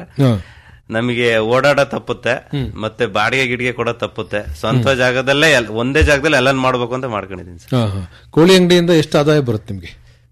Speaker 8: ನಮಗೆ ಓಡಾಡ ತಪ್ಪುತ್ತೆ ಮತ್ತೆ ಬಾಡಿಗೆ ಗಿಡಿಗೆ ಕೂಡ ತಪ್ಪುತ್ತೆ ಸ್ವಂತ ಜಾಗದಲ್ಲೇ ಎಲ್- ಒಂದೇ ಜಾಗದಲ್ಲಿ ಎಲ್ಲ ಮಾಡ್ಬೇಕು ಅಂತ ಮಾಡ್ಕೊಂಡಿದೀನಿ ಸರ್
Speaker 7: ಹಾ ಹಾ ಕೋಳಿ ಅಂಗಡಿಯಿಂದ ಎಷ್ಟು ಆದಾಯ ಬರುತ್ತೆ ನಿಮ್ಗೆ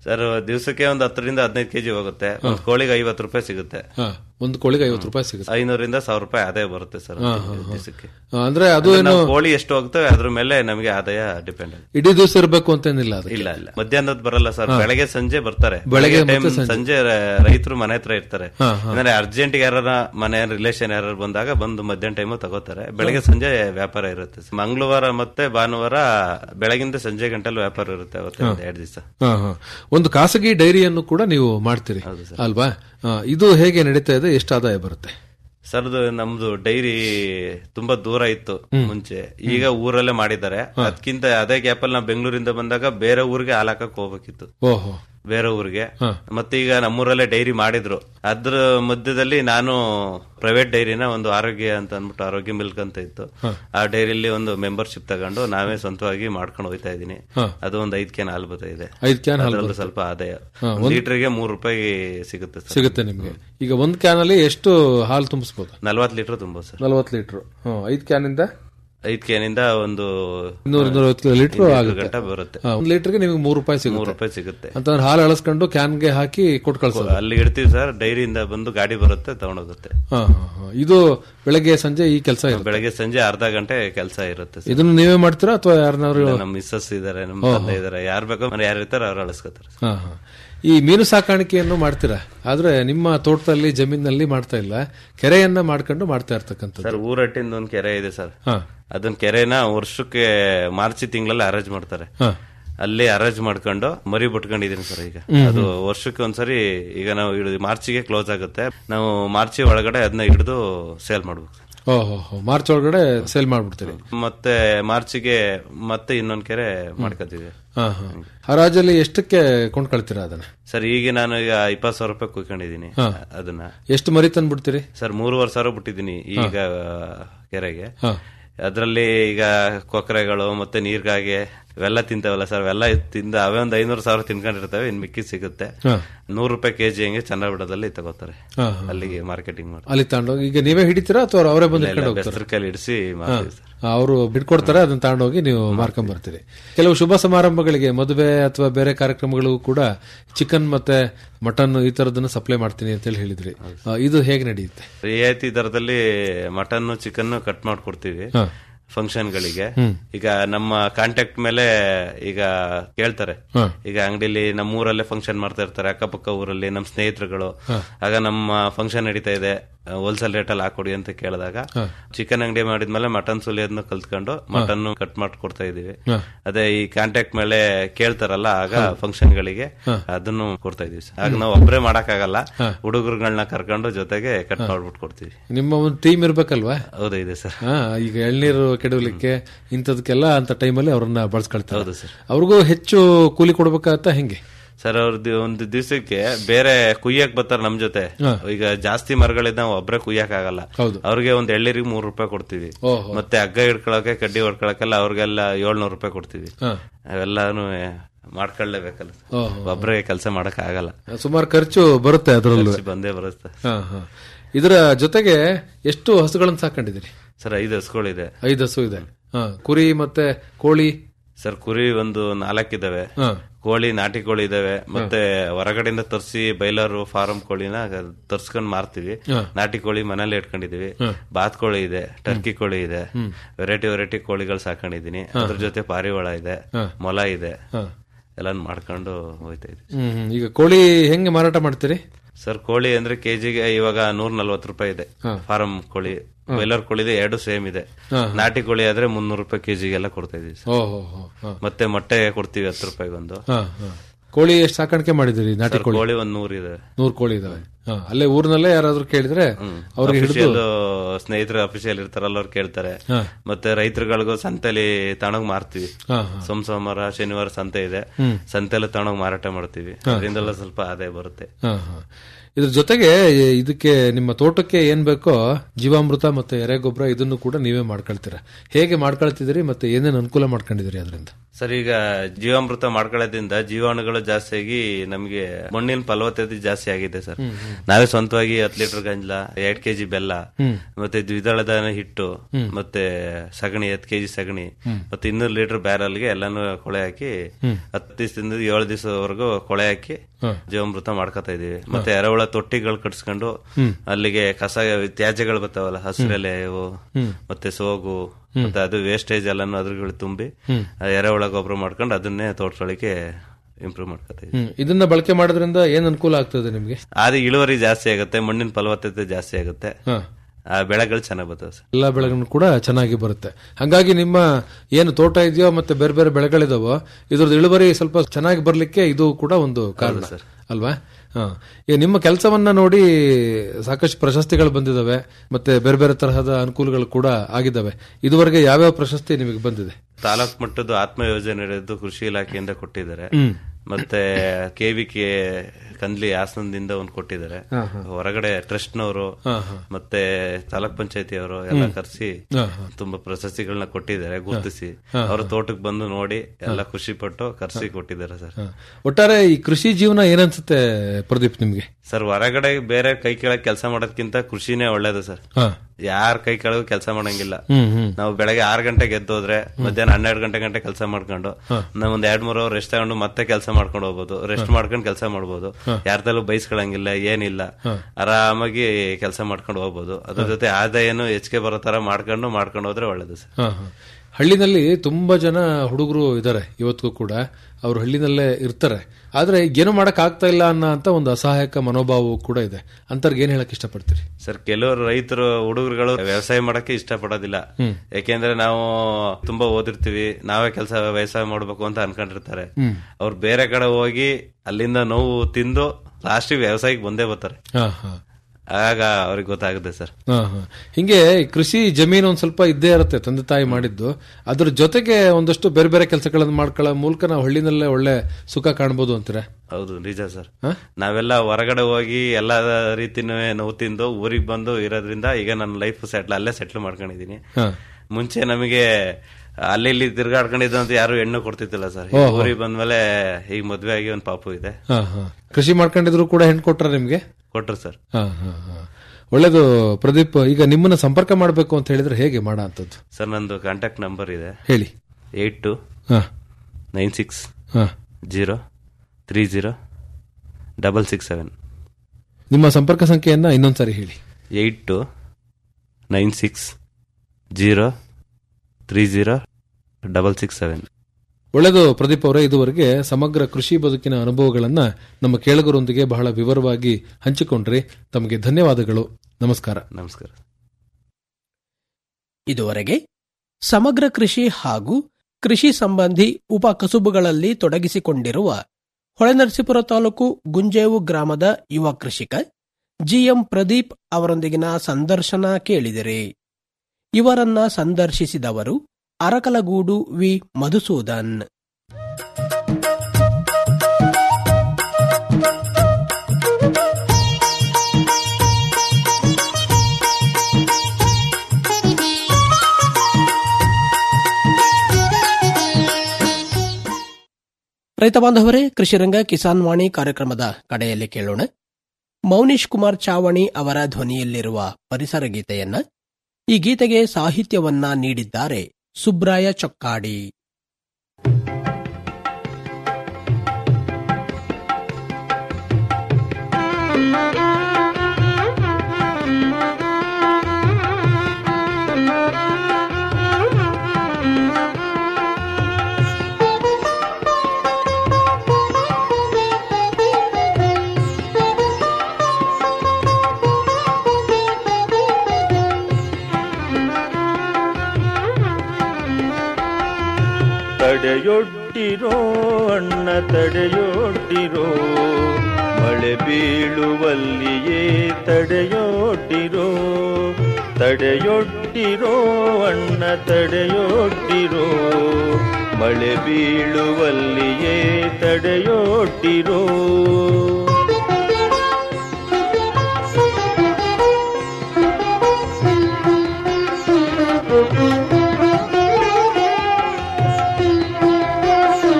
Speaker 8: ಸರ್ ದಿವಸಕ್ಕೆ ಒಂದು ಹತ್ತರಿಂದ ಹದಿನೈದು ಕೆಜಿ ಹೋಗುತ್ತೆ ಒಂದು ಕೋಳಿಗೆ ಐವತ್ತು ರೂಪಾಯಿ ಸಿಗುತ್ತೆ
Speaker 7: ಹಾ ಒಂದು ಕೋಳಿಗೆ ಐವತ್ತು ರೂಪಾಯಿ ಸಿಗುತ್ತೆ
Speaker 8: ಐನೂರಿಂದ ಸಾವಿರ ರೂಪಾಯಿ ಆದಾಯ ಬರುತ್ತೆ ಸರ್ ದಿವಸಕ್ಕೆ
Speaker 7: ಆ, ಅಂದ್ರೆ ಅದು ಏನು
Speaker 8: ನಾವು ಕೋಳಿ ಎಷ್ಟು ಹೋಗ್ತವೆ ಅದ್ರ ಮೇಲೆ ನಮಗೆ ಆದಾಯ ಡಿಪೆಂಡ್
Speaker 7: ಇಡೀ ದಿವಸ ಇರಬೇಕು ಅಂತೇನಿಲ್ಲ ಅದು
Speaker 8: ಇಲ್ಲ ಇಲ್ಲ ಮಧ್ಯಾಹ್ನದ ಬರಲ್ಲ ಸರ್ ಬೆಳಗ್ಗೆ ಸಂಜೆ ಬರ್ತಾರೆ
Speaker 7: ಬೆಳಗ್ಗೆ
Speaker 8: ಬೆಳಗ್ಗೆ ಟೈಮ್
Speaker 7: ಮತ್ತೆ ಸಂಜೆ.
Speaker 8: ಸಂಜೆ ರೈತರು ಮನೆ ಹತ್ರ ಇರ್ತಾರೆ ಅಂದ್ರೆ ಅರ್ಜೆಂಟ್ ಯಾರ ಮನೆ ರಿಲೇಷನ್ ಯಾರು ಬಂದಾಗ ಬಂದು ಮಧ್ಯಾಹ್ನ ಟೈಮು ತಗೋತಾರೆ ಬೆಳಗ್ಗೆ ಸಂಜೆ ವ್ಯಾಪಾರ ಇರುತ್ತೆ ಮಂಗಳವಾರ ಮತ್ತೆ ಭಾನುವಾರ ಬೆಳಗಿಂದ ಸಂಜೆ ಗಂಟಲು ವ್ಯಾಪಾರ ಇರುತ್ತೆ ಅವತ್ತು ಎರಡು ದಿವಸ
Speaker 7: ಹಾ, ಹಾ. ಒಂದು ಖಾಸಗಿ ಡೈರಿಯನ್ನು ಕೂಡ ನೀವು ಮಾಡ್ತೀರಿ ಅಲ್ವಾ ಆ, ಇದು ಹೇಗೆ ನಡೀತಾ ಇದೆ ಎಷ್ಟು ಆದಾಯ ಬರುತ್ತೆ
Speaker 8: ಸರ್ದು ನಮ್ದು ಡೈರಿ ತುಂಬಾ ದೂರ ಇತ್ತು ಮುಂಚೆ ಈಗ ಊರಲ್ಲೇ ಮಾಡಿದ್ದಾರೆ ಅದಕ್ಕಿಂತ ಅದೇ ಗ್ಯಾಪ್ ಅಲ್ಲಿ ನಾವು ಬೆಂಗಳೂರಿಂದ ಬಂದಾಗ ಬೇರೆ ಊರಿಗೆ ಹಾಲ್ ಹಾಕಕ್ ಹೋಗ್ಬೇಕಿತ್ತು
Speaker 7: ಓಹೋ
Speaker 8: ಬೇರೆ ಊರಿಗೆ ಮತ್ತೆ ಈಗ ನಮ್ಮೂರಲ್ಲೇ ಡೈರಿ ಮಾಡಿದ್ರು ಅದ್ರ ಮಧ್ಯದಲ್ಲಿ ನಾನು ಪ್ರೈವೇಟ್ ಡೈರಿನ ಒಂದು ಆರೋಗ್ಯ ಅಂತ ಅಂದ್ಬಿಟ್ಟು ಆರೋಗ್ಯ ಮಿಲ್ಕ್ ಅಂತ ಇತ್ತು ಆ ಡೈರಿಲಿ ಒಂದು ಮೆಂಬರ್ಶಿಪ್ ತಗೊಂಡು ನಾವೇ ಸ್ವಂತವಾಗಿ ಮಾಡ್ಕೊಂಡು ಹೋಗ್ತಾ ಇದೀನಿ ಅದು ಒಂದು ಐದ್ ಕ್ಯಾನ್ ಹಾಲು ಬರ್ತಾ ಇದೆ
Speaker 7: ಐದ್ ಕ್ಯಾನ್ ಹಾಲು
Speaker 8: ಅದ್ರಲ್ಲೂ ಸ್ವಲ್ಪ ಆದಾಯ ಲೀಟರ್ಗೆ ಮೂರ್ ರೂಪಾಯಿ ಸಿಗುತ್ತೆ ಸರ್
Speaker 7: ಸಿಗುತ್ತೆ ನಿಮ್ಗೆ ಈಗ ಒಂದ್ ಕ್ಯಾನ್ ಅಲ್ಲಿ ಎಷ್ಟು ಹಾಲು ತುಂಬಿಸಬಹುದು
Speaker 8: ನಲ್ವತ್ತು ಲೀಟರ್ ತುಂಬ ಸರ್
Speaker 7: ನಲ್ವತ್ತು ಲೀಟರ್ ಐದ್ ಕ್ಯಾನ್ ಇಂದ
Speaker 8: ಐದ್ ಕ್ಯಾನಿಂದ ಒಂದು
Speaker 7: ಇನ್ನೂರ ಇನ್ನೂರೈವತ್ತು ಲೀಟರ್
Speaker 8: ಇನ್ನೂರು
Speaker 7: ಆಗುತ್ತೆ
Speaker 8: ಗಂಟೆ ಬರುತ್ತೆ
Speaker 7: ಹಾ, ಒಂದ್ ಲೀಟರ್ಗೆ ನಿಮ್ಗೆ ಮೂರು ರೂಪಾಯಿ
Speaker 8: ಮೂರು
Speaker 7: ಸಿಗುತ್ತೆ
Speaker 8: ರೂಪಾಯಿ ಸಿಗುತ್ತೆ
Speaker 7: ಅಂತಂದ್ರೆ ಹಾಲು ಅಳಸ್ಕೊಂಡು ಕ್ಯಾನ್ಗೆ ಹಾಕಿ ಕೊಟ್ಟು ಕಳ್ಸೋದು
Speaker 8: ಅಲ್ಲಿ ಇಡ್ತೀವಿ ಸರ್ ಡೈರಿಯಿಂದ ಬಂದು ಗಾಡಿ ಬರುತ್ತೆ ತಗೊಂಡೋಗುತ್ತೆ
Speaker 7: ಹಾ, ಹಾ, ಹಾ. ಇದು ಬೆಳಗ್ಗೆ ಸಂಜೆ ಈ ಕೆಲಸ ಇರುತ್ತೆ
Speaker 8: ಬೆಳಗ್ಗೆ ಸಂಜೆ ಅರ್ಧ ಗಂಟೆ ಕೆಲಸ ಇರುತ್ತೆ ಸರ್.
Speaker 7: ಇದನ್ನು ನೀವೇ ಮಾಡ್ತೀರಾ ಅಥವಾ ಯಾರನ್ನಾರು
Speaker 8: ನಮ್ಮ ಮಿಸ್ಸಸ್ ಇದಾರೆ ನಮ್ಮ ತಂದೆ ಇದಾರೆ ಯಾರು ಬೇಕೋ ಮನೆ ಯಾರು ಇರ್ತಾರೆ ಅವ್ರು ಅಳಿಸ್ಕೊತಾರೆ
Speaker 7: ಹಾ, ಹಾ. ಈ ಮೀನು ಸಾಕಾಣಿಕೆಯನ್ನು ಮಾಡ್ತೀರಾ ಆದ್ರೆ ನಿಮ್ಮ ತೋಟದಲ್ಲಿ ಜಮೀನಲ್ಲಿ ಮಾಡ್ತಾ ಇಲ್ಲ ಕೆರೆಯನ್ನ ಮಾಡ್ಕೊಂಡು ಮಾಡ್ತಾ ಇರ್ತಕ್ಕಂಥದ್ದು
Speaker 8: ಸರ್ ಊರಟ್ಟಿಂದ ಒಂದ್ ಕೆರೆ ಇದೆ ಸರ್
Speaker 7: ಹಾ.
Speaker 8: ಅದನ್ನ ಕೆರೆನ ವರ್ಷಕ್ಕೆ ಮಾರ್ಚ್ ತಿಂಗಳಲ್ಲಿ ಅರೇಂಜ್ ಮಾಡ್ತಾರೆ
Speaker 7: ಹಾ.
Speaker 8: ಅಲ್ಲಿ ಅರೇಂಜ್ ಮಾಡ್ಕೊಂಡು ಮರಿ ಬಿಟ್ಕೊಂಡಿದೀನಿ ಸರ್ ಈಗ ಅದು ವರ್ಷಕ್ಕೆ ಒಂದ್ಸರಿ ಈಗ ನಾವು ಹಿಡಿದು ಮಾರ್ಚಿಗೆ ಕ್ಲೋಸ್ ಆಗುತ್ತೆ ನಾವು ಮಾರ್ಚಿ ಒಳಗಡೆ ಅದನ್ನ ಹಿಡಿದು ಸೇಲ್ ಮಾಡ್ಬೇಕು ಸರ್.
Speaker 7: ಓಹೋ ಹೋ. ಮಾರ್ಚ್ ಒಳಗಡೆ ಸೇಲ್ ಮಾಡ್ಬಿಡ್ತೀರಿ
Speaker 8: ಮತ್ತೆ ಮಾರ್ಚಿಗೆ ಮತ್ತೆ ಇನ್ನೊಂದ್ ಕೆರೆ ಮಾಡ್ಕೋತೀವಿ
Speaker 7: ಹಾ, ಹಾ. ಹರಾಜಲ್ಲಿ ಎಷ್ಟಕ್ಕೆ ಕೊಂಡ್ಕೊಳ್ತೀರಾ ಅದನ್ನ
Speaker 8: ಸರ್ ಈಗ ನಾನು ಈಗ ಇಪ್ಪತ್ತು ಸಾವಿರ ರೂಪಾಯಿ ಕುಯ್ಕೊಂಡಿದೀನಿ ಅದನ್ನ
Speaker 7: ಎಷ್ಟು ಮರಿ ತಂದ್ಬಿಡ್ತೀರಿ
Speaker 8: ಸರ್ ಮೂರುವರೆ ಸಾವಿರ ಬಿಟ್ಟಿದ್ದೀನಿ ಈಗ ಕೆರೆಗೆ
Speaker 7: ಹಾ.
Speaker 8: ಅದರಲ್ಲಿ ಈಗ ಕೊಕ್ಕರೆಗಳು ಮತ್ತೆ ನೀರ್ಗಾಗೆ ಇವೆಲ್ಲ ತಿಂತಾವಲ್ಲ ಸರ್ ಅವೆಲ್ಲ ತಿಂದ ಅವೇ ಒಂದ್ ಐನೂರು ಸಾವಿರ ತಿನ್ಕೊಂಡಿರ್ತವೆ ಇನ್ ಮಿಕ್ಕಿ ಸಿಗುತ್ತೆ
Speaker 7: ಹಾ.
Speaker 8: ನೂರು ರೂಪಾಯಿ ಕೆಜಿ ಹಂಗೆ ಚನ್ನಬಿಡದಲ್ಲಿ ತಗೋತಾರೆ
Speaker 7: ಹಾ,
Speaker 8: ಅಲ್ಲಿಗೆ ಮಾರ್ಕೆಟಿಂಗ್ ಮಾಡಿ
Speaker 7: ಅಲ್ಲಿ ತಗೊಂಡೋಗಿ ಈಗ ನೀವೇ ಹಿಡಿತೀರಾ ಅಥವಾ ಅವರೇ ಬಂದು ಹಿಡ್ಕೊಂಡು ಹೋಗ್ತಾರೆ
Speaker 8: ಬೆಸ್ತರ ಕೈಲಿ ಇಡಿಸಿ ಮಾಡ್ತೀವಿ ಸರ್
Speaker 7: ಅವರು ಬಿಟ್ಕೊಡ್ತಾರೆ ಅದನ್ನ ತಗೊಂಡೋಗಿ ನೀವು ಮಾರ್ಕೊಂಡ್ ಬರ್ತೀರಿ ಕೆಲವು ಶುಭ ಸಮಾರಂಭಗಳಿಗೆ ಮದುವೆ ಅಥವಾ ಬೇರೆ ಕಾರ್ಯಕ್ರಮಗಳಿಗೂ ಕೂಡ ಚಿಕನ್ ಮತ್ತೆ ಮಟನ್ ಈ ತರದನ್ನ ಸಪ್ಲೈ ಮಾಡ್ತೀನಿ ಅಂತ ಹೇಳಿ ಹೇಳಿದ್ರಿ ಆ, ಇದು ಹೇಗೆ ನಡೆಯುತ್ತೆ
Speaker 8: ರಿಯಾಯಿತಿ ದರದಲ್ಲಿ ಮಟನ್ ಚಿಕನ್ ಕಟ್ ಮಾಡ್ಕೊಡ್ತೀವಿ ಫಂಕ್ಷನ್ ಗಳಿಗೆ ಈಗ ನಮ್ಮ ಕಾಂಟ್ಯಾಕ್ಟ್ ಮೇಲೆ ಈಗ ಕೇಳ್ತಾರೆ ಈಗ ಅಂಗಡಿಲಿ ನಮ್ಮ ಊರಲ್ಲೇ ಫಂಕ್ಷನ್ ಮಾಡ್ತಾ ಇರ್ತಾರೆ ಅಕ್ಕಪಕ್ಕ ಊರಲ್ಲಿ ನಮ್ಮ ಸ್ನೇಹಿತರುಗಳು ಆಗ ನಮ್ಮ ಫಂಕ್ಷನ್ ನಡೀತಾ ಇದೆ ಹೋಲ್ಸೇಲ್ ರೇಟ್ ಅಲ್ಲಿ ಹಾಕೊಡಿ ಅಂತ ಕೇಳಿದಾಗ ಚಿಕನ್ ಅಂಗಡಿ ಮಾಡಿದ್ಮೇಲೆ ಮಟನ್ ಸುಲಿಯೋದನ್ನ ಕಲ್ತ್ಕೊಂಡು ಮಟನ್ ಕಟ್ ಮಾಡಿ ಕೊಡ್ತಾ ಇದೀವಿ ಅದೇ ಈ ಕಾಂಟ್ಯಾಕ್ಟ್ ಮೇಲೆ ಕೇಳ್ತಾರಲ್ಲ ಆಗ ಫಂಕ್ಷನ್ ಗಳಿಗೆ ಅದನ್ನು ಕೊಡ್ತಾ ಇದೀವಿ ಸರ್. ಆಗ ನಾವು ಒಬ್ಬರೇ ಮಾಡಕ್ಕಾಗಲ್ಲ ಹುಡುಗರುಗಳನ್ನ ಕರ್ಕೊಂಡು ಜೊತೆಗೆ ಕಟ್ ಮಾಡ್ಬಿಟ್ಟು ಕೊಡ್ತೀವಿ
Speaker 7: ನಿಮ್ಮ ಒಂದು ಟೀಮ್ ಇರ್ಬೇಕಲ್ವಾ
Speaker 8: ಹೌದಾ ಇದೆ ಸರ್
Speaker 7: ಹಾ ಈಗ ಎಳ್ನೀರು ಕೆಡವಲಿಕ್ಕೆ ಇಂಥದಕ್ಕೆಲ್ಲ ಅಂತ ಟೈಮಲ್ಲಿ ಅವ್ರನ್ನ ಬಳಸ್ಕೊಳ್ತಾರೆ
Speaker 8: ಹೌದು ಸರ್.
Speaker 7: ಅವ್ರಿಗೂ ಹೆಚ್ಚು ಕೂಲಿ ಕೊಡ್ಬೇಕಾಗತ್ತಾ ಹೆಂಗೆ
Speaker 8: ಸರ್ ಅವ್ರ ಒಂದು ದಿವಸಕ್ಕೆ ಬೇರೆ ಕುಯ್ಯಕ್ ಬರ್ತಾರೆ ನಮ್ ಜೊತೆ ಈಗ ಜಾಸ್ತಿ ಮರಗಳಿಂದ ನಾವು ಒಬ್ರೆ ಕುಯ್ಯಕ್ ಆಗಲ್ಲ
Speaker 7: ಹೌದು.
Speaker 8: ಅವ್ರಿಗೆ ಒಂದ್ ಎಳ್ನೀರಿಗೆ ಮೂರ್ ರೂಪಾಯಿ ಕೊಡ್ತೀವಿ
Speaker 7: ಓಹೋ.
Speaker 8: ಮತ್ತೆ ಹಗ್ಗ ಹಿಡ್ಕೊಳಕ್ಕೆ ಕಡ್ಡಿ ಹೊಡ್ಕೊಳಕ್ಕೆಲ್ಲ ಅವ್ರಿಗೆಲ್ಲ ಏಳ್ನೂರು ರೂಪಾಯಿ ಕೊಡ್ತೀವಿ
Speaker 7: ಹಾ.
Speaker 8: ಅವೆಲ್ಲಾನು ಮಾಡ್ಕೊಳ್ಳೇಬೇಕಲ್ಲ
Speaker 7: ಓಹೋ.
Speaker 8: ಒಬ್ರೆ ಕೆಲಸ ಮಾಡಕ್ ಆಗಲ್ಲ
Speaker 7: ಸುಮಾರು ಖರ್ಚು ಬರುತ್ತೆ ಅದರಲ್ಲೂ
Speaker 8: ಖರ್ಚು ಬಂದೇ ಬರುತ್ತೆ
Speaker 7: ಹಾ ಹಾ ಇದರ ಜೊತೆಗೆ ಎಷ್ಟು ಹಸುಗಳನ್ನು ಸಾಕೊಂಡಿದ್ದೀರಿ
Speaker 8: ಸರ್ ಐದು ಹಸುಗಳಿದೆ
Speaker 7: ಐದು ಹಸು ಇದೆ ಹಾ ಕುರಿ ಮತ್ತೆ ಕೋಳಿ
Speaker 8: ಸರ್ ಕುರಿ ಒಂದು ನಾಲ್ಕಿದಾವೆ
Speaker 7: ಹಾ.
Speaker 8: ಕೋಳಿ ನಾಟಿ ಕೋಳಿ ಇದಾವೆ ಮತ್ತೆ ಹೊರಗಡೆಯಿಂದ ತರಿಸಿ ಬೈಲರು ಫಾರಂ ಕೋಳಿನ ತರ್ಸ್ಕೊಂಡ್ ಮಾರ್ತೀವಿ ನಾಟಿ ಕೋಳಿ ಮನೇಲಿ ಇಟ್ಕೊಂಡಿದೀವಿ ಬಾತ್ ಕೋಳಿ ಇದೆ ಟರ್ಕಿ ಕೋಳಿ ಇದೆ ವೆರೈಟಿ ವೆರೈಟಿ ಕೋಳಿಗಳು ಸಾಕೊಂಡಿದೀನಿ ಅದ್ರ ಜೊತೆ ಪಾರಿವಾಳ ಇದೆ ಮೊಲ ಇದೆ ಎಲ್ಲ ಮಾಡ್ಕೊಂಡು ಹೋಯ್ತಾ ಇದೀವಿ
Speaker 7: ಹ್ಮ್ ಹ್ಮ್. ಈಗ ಕೋಳಿ ಹೆಂಗೆ ಮಾರಾಟ ಮಾಡ್ತೀರಿ
Speaker 8: ಸರ್ ಕೋಳಿ ಅಂದ್ರೆ ಕೆಜಿಗೆ ಇವಾಗ ನೂರ ನಲ್ವತ್ತು ರೂಪಾಯಿ ಇದೆ ಫಾರಂ ಕೋಳಿ ಬಾಯ್ಲರ್ ಕೋಳಿ ಇದೆ ಎರಡು ಸೇಮ್ ಇದೆ ನಾಟಿ ಕೋಳಿ ಆದ್ರೆ ಮುನ್ನೂರು ರೂಪಾಯಿ ಕೆಜಿಗೆಲ್ಲ ಕೊಡ್ತಾ ಇದೀವಿ ಸರ್.
Speaker 7: ಓಹೋ ಹೋ ಹಾ
Speaker 8: ಮತ್ತೆ ಮೊಟ್ಟೆ ಕೊಡ್ತೀವಿ ಹತ್ತು ರೂಪಾಯಿಗೊಂದು
Speaker 7: ಹಾ ಹಾ ಕೋಳಿ ಎಷ್ಟು ಸಾಕಾಣಿಕೆ ಮಾಡಿದಿರಿ ನಾಟಿ
Speaker 8: ಸರ್,
Speaker 7: ಕೋಳಿ
Speaker 8: ಕೋಳಿ ಒಂದ್ ನೂರ್ ಇದೆ
Speaker 7: ನೂರು ಕೋಳಿ ಇದಾವೆ ಹಾ ಅಲ್ಲೇ ಊರಿನಲ್ಲೇ ಯಾರಾದ್ರೂ ಕೇಳಿದ್ರೆ ಅವ್ರಿಗೆ ಹಿಡಿದು
Speaker 8: ಅಫಿಷಿಯಲ್ ಸ್ನೇಹಿತರು ಅಫಿಷಿಯಲ್ ಇರ್ತಾರಲ್ಲ ಅವ್ರು ಕೇಳ್ತಾರೆ ಮತ್ತೆ ರೈತರುಗಳಿಗೂ ಸಂತೆಲಿ ತಣಗ್ ಮಾರ್ತೀವಿ
Speaker 7: ಹಾ,
Speaker 8: ಸೋಮ ಸೋಮವಾರ ಶನಿವಾರ ಸಂತೆ ಇದೆ ಸಂತೆಲಿ ತಣಗ್ ಮಾರಾಟ ಮಾಡ್ತೀವಿ ಅದರಿಂದೆಲ್ಲ ಸ್ವಲ್ಪ ಆದಾಯ ಬರುತ್ತೆ
Speaker 7: ಹಾ ಹಾ ಇದ್ರ ಜೊತೆಗೆ ಈ- ಇದಕ್ಕೆ ನಿಮ್ಮ ತೋಟಕ್ಕೆ ಏನ್ ಬೇಕೋ ಜೀವಾಮೃತ ಮತ್ತೆ ಎರೆಗೊಬ್ಬರ ಇದನ್ನು ಕೂಡ ನೀವೇ ಮಾಡ್ಕೊಳ್ತೀರಾ ಹೇಗೆ ಮಾಡ್ಕೊಳ್ತಿದ್ದೀರಿ ಮತ್ತೆ ಏನೇನು ಅನುಕೂಲ ಮಾಡ್ಕೊಂಡಿದ್ದೀರಿ ಅದರಿಂದ
Speaker 8: ಸರ್ ಈಗ ಜೀವಾಮೃತ ಮಾಡ್ಕೊಳ್ಳೋದ್ರಿಂದ ಜೀವಾಣುಗಳು ಜಾಸ್ತಿ ಆಗಿ ನಮಗೆ ಮಣ್ಣಿನ ಫಲವತ್ತತೆ ಜಾಸ್ತಿ ಆಗಿದೆ ಸರ್ ನಾವೇ ಸ್ವಂತವಾಗಿ ಹತ್ತು ಲೀಟರ್ ಗಂಜಲ ಎರಡ್ ಕೆಜಿ ಬೆಲ್ಲ ಮತ್ತೆ ದ್ವಿದಳ ಧಾನ್ಯ ಹಿಟ್ಟು ಮತ್ತೆ ಸಗಣಿ ಹತ್ತು ಕೆಜಿ ಸಗಣಿ ಮತ್ತೆ ಇನ್ನೂರು ಲೀಟರ್ ಬ್ಯಾರಲ್ಗೆ ಎಲ್ಲಾನು ಕೊಳೆ ಹಾಕಿ ಹತ್ತು ದಿವಸದಿಂದ ಏಳು ದಿವಸವರೆಗೂ ಕೊಳೆ ಹಾಕಿ ಜೀವಾಮೃತ ಮಾಡ್ಕೊತಾ ಇದೀವಿ ಮತ್ತೆ ಎರೆಹುಳ ತೊಟ್ಟಿಗಳು ಕಟ್ಸ್ಕೊಂಡು ಅಲ್ಲಿಗೆ ಕಸ ತ್ಯಾಜ್ಯಗಳು ಬರ್ತಾವಲ್ಲ ಹಸಿರೆಲೆ ಇವು ಮತ್ತೆ ಸೋಗು ಮತ್ತೆ ಅದು ವೇಸ್ಟೇಜ್ ಎಲ್ಲಾನು ಅದ್ರಗಳು ತುಂಬಿ ಆ ಎರೆಹುಳ ಗೊಬ್ಬರ ಮಾಡ್ಕೊಂಡು ಅದನ್ನೇ ತೋಟಗಳಿಗೆ ಇಂಪ್ರೂವ್ ಮಾಡ್ಕೊತಾ ಇದೀವಿ
Speaker 7: ಹ್ಮ್ ಇದನ್ನ ಬಳಕೆ ಮಾಡೋದ್ರಿಂದ ಏನ್ ಅನುಕೂಲ ಆಗ್ತದೆ ನಿಮ್ಗೆ
Speaker 8: ಆದ್ರೆ ಇಳುವರಿ ಜಾಸ್ತಿ ಆಗುತ್ತೆ ಮಣ್ಣಿನ ಫಲವತ್ತತೆ ಜಾಸ್ತಿ ಆಗುತ್ತೆ
Speaker 7: ಹಾ.
Speaker 8: ಆ ಬೆಳೆಗಳು ಚೆನ್ನಾಗಿ ಬರ್ತವೆ ಸರ್
Speaker 7: ಎಲ್ಲಾ ಬೆಳೆಗಳನ್ನು ಕೂಡ ಚೆನ್ನಾಗಿ ಬರುತ್ತೆ ಹಂಗಾಗಿ ನಿಮ್ಮ ಏನು ತೋಟ ಇದೆಯೋ ಮತ್ತೆ ಬೇರೆ ಬೇರೆ ಬೆಳೆಗಳಿದಾವೋ ಇದ್ರದ್ದು ಇಳುವರಿ ಸ್ವಲ್ಪ ಚೆನ್ನಾಗಿ ಬರ್ಲಿಕ್ಕೆ ಇದು ಕೂಡ ಒಂದು ಕಾರಣ ಅಲ್ವಾ ಹಾ. ಈಗ ನಿಮ್ಮ ಕೆಲಸವನ್ನ ನೋಡಿ ಸಾಕಷ್ಟು ಪ್ರಶಸ್ತಿಗಳು ಬಂದಿದಾವೆ ಮತ್ತೆ ಬೇರೆ ಬೇರೆ ತರಹದ ಅನುಕೂಲಗಳು ಕೂಡ ಆಗಿದ್ದಾವೆ ಇದುವರೆಗೆ ಯಾವ್ಯಾವ ಪ್ರಶಸ್ತಿ ನಿಮಗೆ ಬಂದಿದೆ
Speaker 8: ತಾಲೂಕ್ ಮಟ್ಟದ ಆತ್ಮ ಯೋಜನೆ ಹಿಡಿದು ಕೃಷಿ ಇಲಾಖೆಯಿಂದ ಕೊಟ್ಟಿದ್ದಾರೆ ಮತ್ತೆ ಕೆವಿಕೆ ಕಂದ್ಲಿ ಹಾಸನದಿಂದ ಒಂದು ಕೊಟ್ಟಿದ್ದಾರೆ ಹೊರಗಡೆ ಟ್ರಸ್ಟ್ನವರು ಮತ್ತೆ ತಾಲೂಕ್ ಪಂಚಾಯತಿ ಅವರು ಎಲ್ಲ ಕರೆಸಿ ತುಂಬಾ ಪ್ರಶಸ್ತಿಗಳನ್ನ ಕೊಟ್ಟಿದ್ದಾರೆ ಗುರುತಿಸಿ ಅವ್ರ ತೋಟಕ್ಕೆ ಬಂದು ನೋಡಿ ಎಲ್ಲ ಖುಷಿ ಪಟ್ಟು ಕರೆಸಿ ಕೊಟ್ಟಿದ್ದಾರೆ ಸರ್
Speaker 7: ಹಾ. ಒಟ್ಟಾರೆ ಈ ಕೃಷಿ ಜೀವನ ಏನನ್ಸುತ್ತೆ ಪ್ರದೀಪ್ ನಿಮ್ಗೆ
Speaker 8: ಸರ್ ಹೊರಗಡೆ ಬೇರೆ ಕೈ ಕೆಳಗೆ ಕೆಲಸ ಮಾಡೋದಕ್ಕಿಂತ ಕೃಷಿನೇ ಒಳ್ಳೇದು ಸರ್
Speaker 7: ಹಾ.
Speaker 8: ಯಾರ ಕೈ ಕೆಳಗೂ ಕೆಲಸ ಮಾಡಂಗಿಲ್ಲ
Speaker 7: ಹ್ಮ್ ಹ್ಮ್
Speaker 8: ನಾವು ಬೆಳಗ್ಗೆ ಆರು ಗಂಟೆಗೆ ಎದ್ದೋದ್ರೆ ಮಧ್ಯಾಹ್ನ ಹನ್ನೆರಡು ಗಂಟೆ ಗಂಟೆ ಕೆಲಸ ಮಾಡ್ಕೊಂಡು ನಾವು ಒಂದ್ ಎರಡ್ ಮೂರು ಅವರ್ ರೆಸ್ಟ್ ತಗೊಂಡು ಮತ್ತೆ ಕೆಲಸ ಮಾಡ್ಕೊಂಡು ಹೋಗ್ಬೋದು ರೆಸ್ಟ್ ಮಾಡ್ಕೊಂಡು ಕೆಲಸ ಮಾಡ್ಬೋದು ಯಾರ್ದಲ್ಲೂ ಬೈಸ್ಕೊಳಂಗಿಲ್ಲ ಏನಿಲ್ಲ ಆರಾಮಾಗಿ ಕೆಲಸ ಮಾಡ್ಕೊಂಡು ಹೋಗ್ಬೋದು ಅದ್ರ ಜೊತೆ ಆದಾಯನು ಹೆಚ್ಚಿಗೆ ಬರೋ ತರ ಮಾಡ್ಕೊಂಡು ಮಾಡ್ಕೊಂಡು ಹೋದ್ರೆ ಒಳ್ಳೇದು ಸರ್
Speaker 7: ಹಾ, ಹಾ. ಹಳ್ಳಿನಲ್ಲಿ ತುಂಬಾ ಜನ ಹುಡುಗರು ಇದ್ದಾರೆ ಇವತ್ತಿಗೂ ಕೂಡ ಅವ್ರು ಹಳ್ಳಿನಲ್ಲೇ ಇರ್ತಾರೆ ಆದ್ರೆ ಏನು ಮಾಡಕ್ ಆಗ್ತಾ ಇಲ್ಲ ಅನ್ನೋ ಅಂತ ಒಂದು ಅಸಹಾಯಕ ಮನೋಭಾವ ಕೂಡ ಇದೆ ಅಂತರ್ಗೆ ಏನ್ ಹೇಳಕ್ ಇಷ್ಟಪಡ್ತೀರಿ
Speaker 8: ಸರ್ ಕೆಲವರು ರೈತರು ಹುಡುಗರುಗಳು ವ್ಯವಸಾಯ ಮಾಡಕ್ಕೆ ಇಷ್ಟಪಡೋದಿಲ್ಲ ಯಾಕೆಂದ್ರೆ ನಾವು ತುಂಬಾ ಓದಿರ್ತೀವಿ ನಾವೇ ಕೆಲಸ ವ್ಯವಸಾಯ ಮಾಡ್ಬೇಕು ಅಂತ ಅನ್ಕೊಂಡಿರ್ತಾರೆ ಅವ್ರು ಬೇರೆ ಕಡೆ ಹೋಗಿ ಅಲ್ಲಿಂದ ನೋವು ತಿಂದು ಲಾಸ್ಟಿಗೆ ವ್ಯವಸಾಯಕ್ಕೆ ಬಂದೇ ಬರ್ತಾರೆ
Speaker 7: ಹಾ ಹಾ
Speaker 8: ಆಗ ಅವ್ರಿಗೆ ಗೊತ್ತಾಗುತ್ತೆ ಸರ್
Speaker 7: ಹಾ, ಹಾ. ಹಿಂಗೆ ಕೃಷಿ ಜಮೀನು ಒಂದ್ ಸ್ವಲ್ಪ ಇದ್ದೇ ಇರುತ್ತೆ ತಂದೆ ತಾಯಿ ಮಾಡಿದ್ದು ಅದ್ರ ಜೊತೆಗೆ ಒಂದಷ್ಟು ಬೇರೆ ಬೇರೆ ಕೆಲಸಗಳನ್ನು ಮಾಡ್ಕೊಳ್ಳೋ ಮೂಲಕ ನಾವು ಹಳ್ಳಿನಲ್ಲೇ ಒಳ್ಳೆ ಸುಖ ಕಾಣ್ಬೋದು ಅಂತೀರಾ
Speaker 8: ಹೌದು ನಿಜ ಸರ್ ನಾವೆಲ್ಲ ಹೊರಗಡೆ ಹೋಗಿ ಎಲ್ಲ ರೀತಿನೂ ನೋವು ತಿಂದು ಊರಿಗೆ ಬಂದು ಇರೋದ್ರಿಂದ ಈಗ ನನ್ನ ಲೈಫ್ ಸೆಟ್ಲ್ ಅಲ್ಲೇ ಸೆಟ್ಲ್ ಮಾಡ್ಕೊಂಡಿದೀನಿ
Speaker 7: ಹಾ.
Speaker 8: ಮುಂಚೆ ನಮಗೆ ಅಲ್ಲಿ ಇಲ್ಲಿ ತಿರ್ಗಾಡ್ಕೊಂಡಿದ್ದು ಅಂತ ಯಾರು ಹೆಣ್ಣು ಕೊಡ್ತಿದ್ದಿಲ್ಲ ಸರ್ ಊರಿಗೆ ಬಂದ್ಮೇಲೆ ಈಗ ಮದ್ವೆ ಆಗಿ ಒಂದ್ ಪಾಪು ಇದೆ
Speaker 7: ಹಾ, ಹಾ. ಕೃಷಿ ಮಾಡ್ಕೊಂಡಿದ್ರು ಕೂಡ ಹೆಣ್ಣು ಕೊಟ್ರ ನಿಮ್ಗೆ
Speaker 8: ಕೊಟ್ರು ಸರ್
Speaker 7: ಹಾ, ಹಾ, ಹಾ. ಒಳ್ಳೇದು ಪ್ರದೀಪ್ ಈಗ ನಿಮ್ಮನ್ನ ಸಂಪರ್ಕ ಮಾಡಬೇಕು ಅಂತ ಹೇಳಿದ್ರೆ ಹೇಗೆ ಮಾಡೋ ಅಂತದ್ದು
Speaker 8: ಸರ್ ನಂದು ಕಾಂಟ್ಯಾಕ್ಟ್ ನಂಬರ್ ಇದೆ
Speaker 7: ಹೇಳಿ
Speaker 8: ಏಟ್ ಟು
Speaker 7: ಹಾ
Speaker 8: ನೈನ್ ಸಿಕ್ಸ್
Speaker 7: ಹಾ
Speaker 8: zero three zero double six seven
Speaker 7: ನಿಮ್ಮ ಸಂಪರ್ಕ ಸಂಖ್ಯೆಯನ್ನ ಇನ್ನೊಂದ್ಸರಿ ಹೇಳಿ
Speaker 8: eight two nine six zero three zero double six seven
Speaker 7: ಒಳ್ಳೆಯದು ಪ್ರದೀಪ್ ಅವರೇ ಇದುವರೆಗೆ ಸಮಗ್ರ ಕೃಷಿ ಬದುಕಿನ ಅನುಭವಗಳನ್ನ ನಮ್ಮ ಕೇಳುಗರೊಂದಿಗೆ ಬಹಳ ವಿವರವಾಗಿ ಹಂಚಿಕೊಂಡ್ರಿ ತಮಗೆ ಧನ್ಯವಾದಗಳು ನಮಸ್ಕಾರ
Speaker 8: ನಮಸ್ಕಾರ
Speaker 6: ಇದುವರೆಗೆ ಸಮಗ್ರ ಕೃಷಿ ಹಾಗೂ ಕೃಷಿ ಸಂಬಂಧಿ ಉಪ ಕಸುಬುಗಳಲ್ಲಿ ತೊಡಗಿಸಿಕೊಂಡಿರುವ ಹೊಳೆನರಸೀಪುರ ತಾಲೂಕು ಗುಂಜೇವು ಗ್ರಾಮದ ಯುವ ಕೃಷಿಕ ಜಿಎಂ ಪ್ರದೀಪ್ ಅವರೊಂದಿಗಿನ ಸಂದರ್ಶನ ಕೇಳಿದಿರಿ ಇವರನ್ನ ಸಂದರ್ಶಿಸಿದವರು ಅರಕಲಗೂಡು ವಿ ಮಧುಸೂದನ್ ರೈತ ಬಾಂಧವರೇ ಕೃಷಿರಂಗ ಕಿಸಾನ್ ವಾಣಿ ಕಾರ್ಯಕ್ರಮದ ಕಡೆಯಲ್ಲಿ ಕೇಳೋಣ ಮೌನೀಶ್ ಕುಮಾರ್ ಚಾವಣಿ ಅವರ ಧ್ವನಿಯಲ್ಲಿರುವ ಪರಿಸರ ಗೀತೆಯನ್ನ ಈ ಗೀತೆಗೆ ಸಾಹಿತ್ಯವನ್ನ ನೀಡಿದ್ದಾರೆ ಸುಬ್ರಾಯ ಚೊಕ್ಕಾಡಿ
Speaker 9: ತಡೆಯೊಡ್ಡಿರೋ ಅಣ್ಣ ತಡೆಯೊಡ್ಡಿರೋ ಮಳೆ ಬೀಳುವಲ್ಲಿಯೇ ತಡೆಯೊಡ್ಡಿರೋ ತಡೆಯೊಡ್ಡಿರೋ ಅಣ್ಣ ತಡೆಯೊಡ್ಡಿರೋ ಮಳೆ ಬೀಳುವಲ್ಲಿಯೇ ತಡೆಯೊಡ್ಡಿರೋ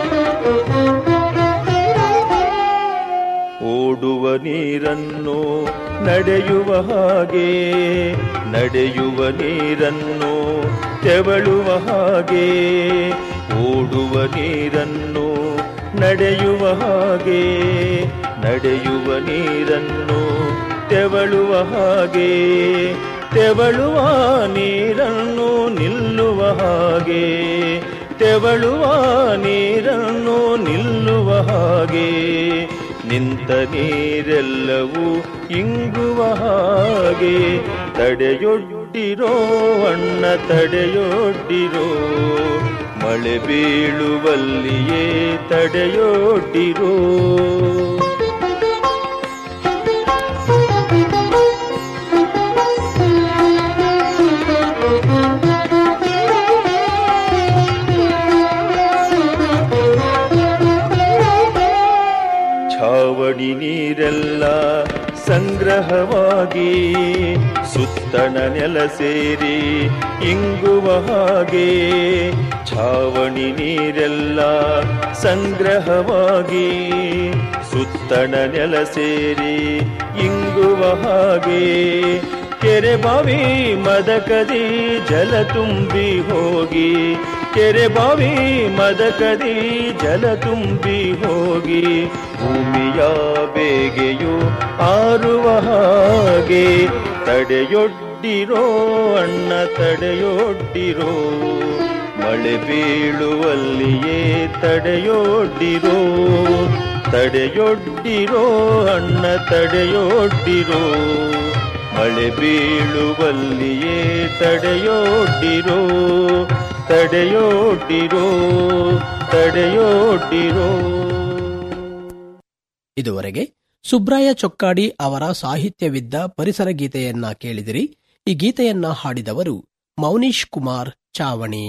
Speaker 9: ಓಡುವ ನೀರನ್ನು ನಡೆಯುವ ಹಾಗೆ ನಡೆಯುವ ನೀರನ್ನು ತೆವಳುವ ಹಾಗೆ ಓಡುವ ನೀರನ್ನು ನಡೆಯುವ ಹಾಗೆ ನಡೆಯುವ ನೀರನ್ನು ತೆವಳುವ ಹಾಗೆ ತೆವಳುವ ನೀರನ್ನು ನಿಲ್ಲುವ ಹಾಗೆ ತೆವಳುವ ನೀರನ್ನು ನಿಲ್ಲುವ ಹಾಗೆ ನಿಂತ ನೀರೆಲ್ಲವೂ ಇಂಗುವ ಹಾಗೆ ತಡೆಯೊಡ್ಡಿರೋ ಅಣ್ಣ ತಡೆಯೊಡ್ಡಿರೋ ಮಳೆ ಬೀಳುವಲ್ಲಿಯೇ ತಡೆಯೊಡ್ಡಿರೋ ಛಾವಣಿ ನೀರೆಲ್ಲ ಸಂಗ್ರಹವಾಗಿ ಸುತ್ತಣ ನೆಲ ಸೇರಿ ಇಂಗುವ ಹಾಗೆ ಛಾವಣಿ ನೀರೆಲ್ಲ ಸಂಗ್ರಹವಾಗಿ ಸುತ್ತಣ ನೆಲ ಸೇರಿ ಇಂಗುವ ಹಾಗೆ ಕೆರೆ ಬಾವಿ ಮದಕದಿ ಜಲ ತುಂಬಿ ಹೋಗಿ ಕೆರೆ ಬಾವಿ ಮದಕದಿ ಜಲ ತುಂಬಿ ಹೋಗಿ ಭೂಮಿಯ ಬೇಗೆಯು ಆರುವ ಹಾಗೆ ತಡೆಯೊಡ್ಡಿರೋ ಅಣ್ಣ ತಡೆಯೊಡ್ಡಿರೋ ಮಳೆ ಬೀಳುವಲ್ಲಿಯೇ ತಡೆಯೊಡ್ಡಿರೋ ತಡೆಯೊಡ್ಡಿರೋ ಅಣ್ಣ ತಡೆಯೊಡ್ಡಿರೋ ಮಳೆ ಬೀಳುವಲ್ಲಿಯೇ ತಡೆಯೊಡ್ಡಿರೋ ತಡೆಯೊಡ್ಡಿರೋ ತಡೆಯೊಡ್ಡಿರೋ
Speaker 6: ಇದುವರೆಗೆ ಸುಬ್ರಾಯ ಚೊಕ್ಕಾಡಿ ಅವರ ಸಾಹಿತ್ಯವಿದ್ದ ಪರಿಸರ ಗೀತೆಯನ್ನ ಕೇಳಿದಿರಿ ಈ ಗೀತೆಯನ್ನ ಹಾಡಿದವರು ಮೌನೀಶ್ ಕುಮಾರ್ ಚಾವಣಿ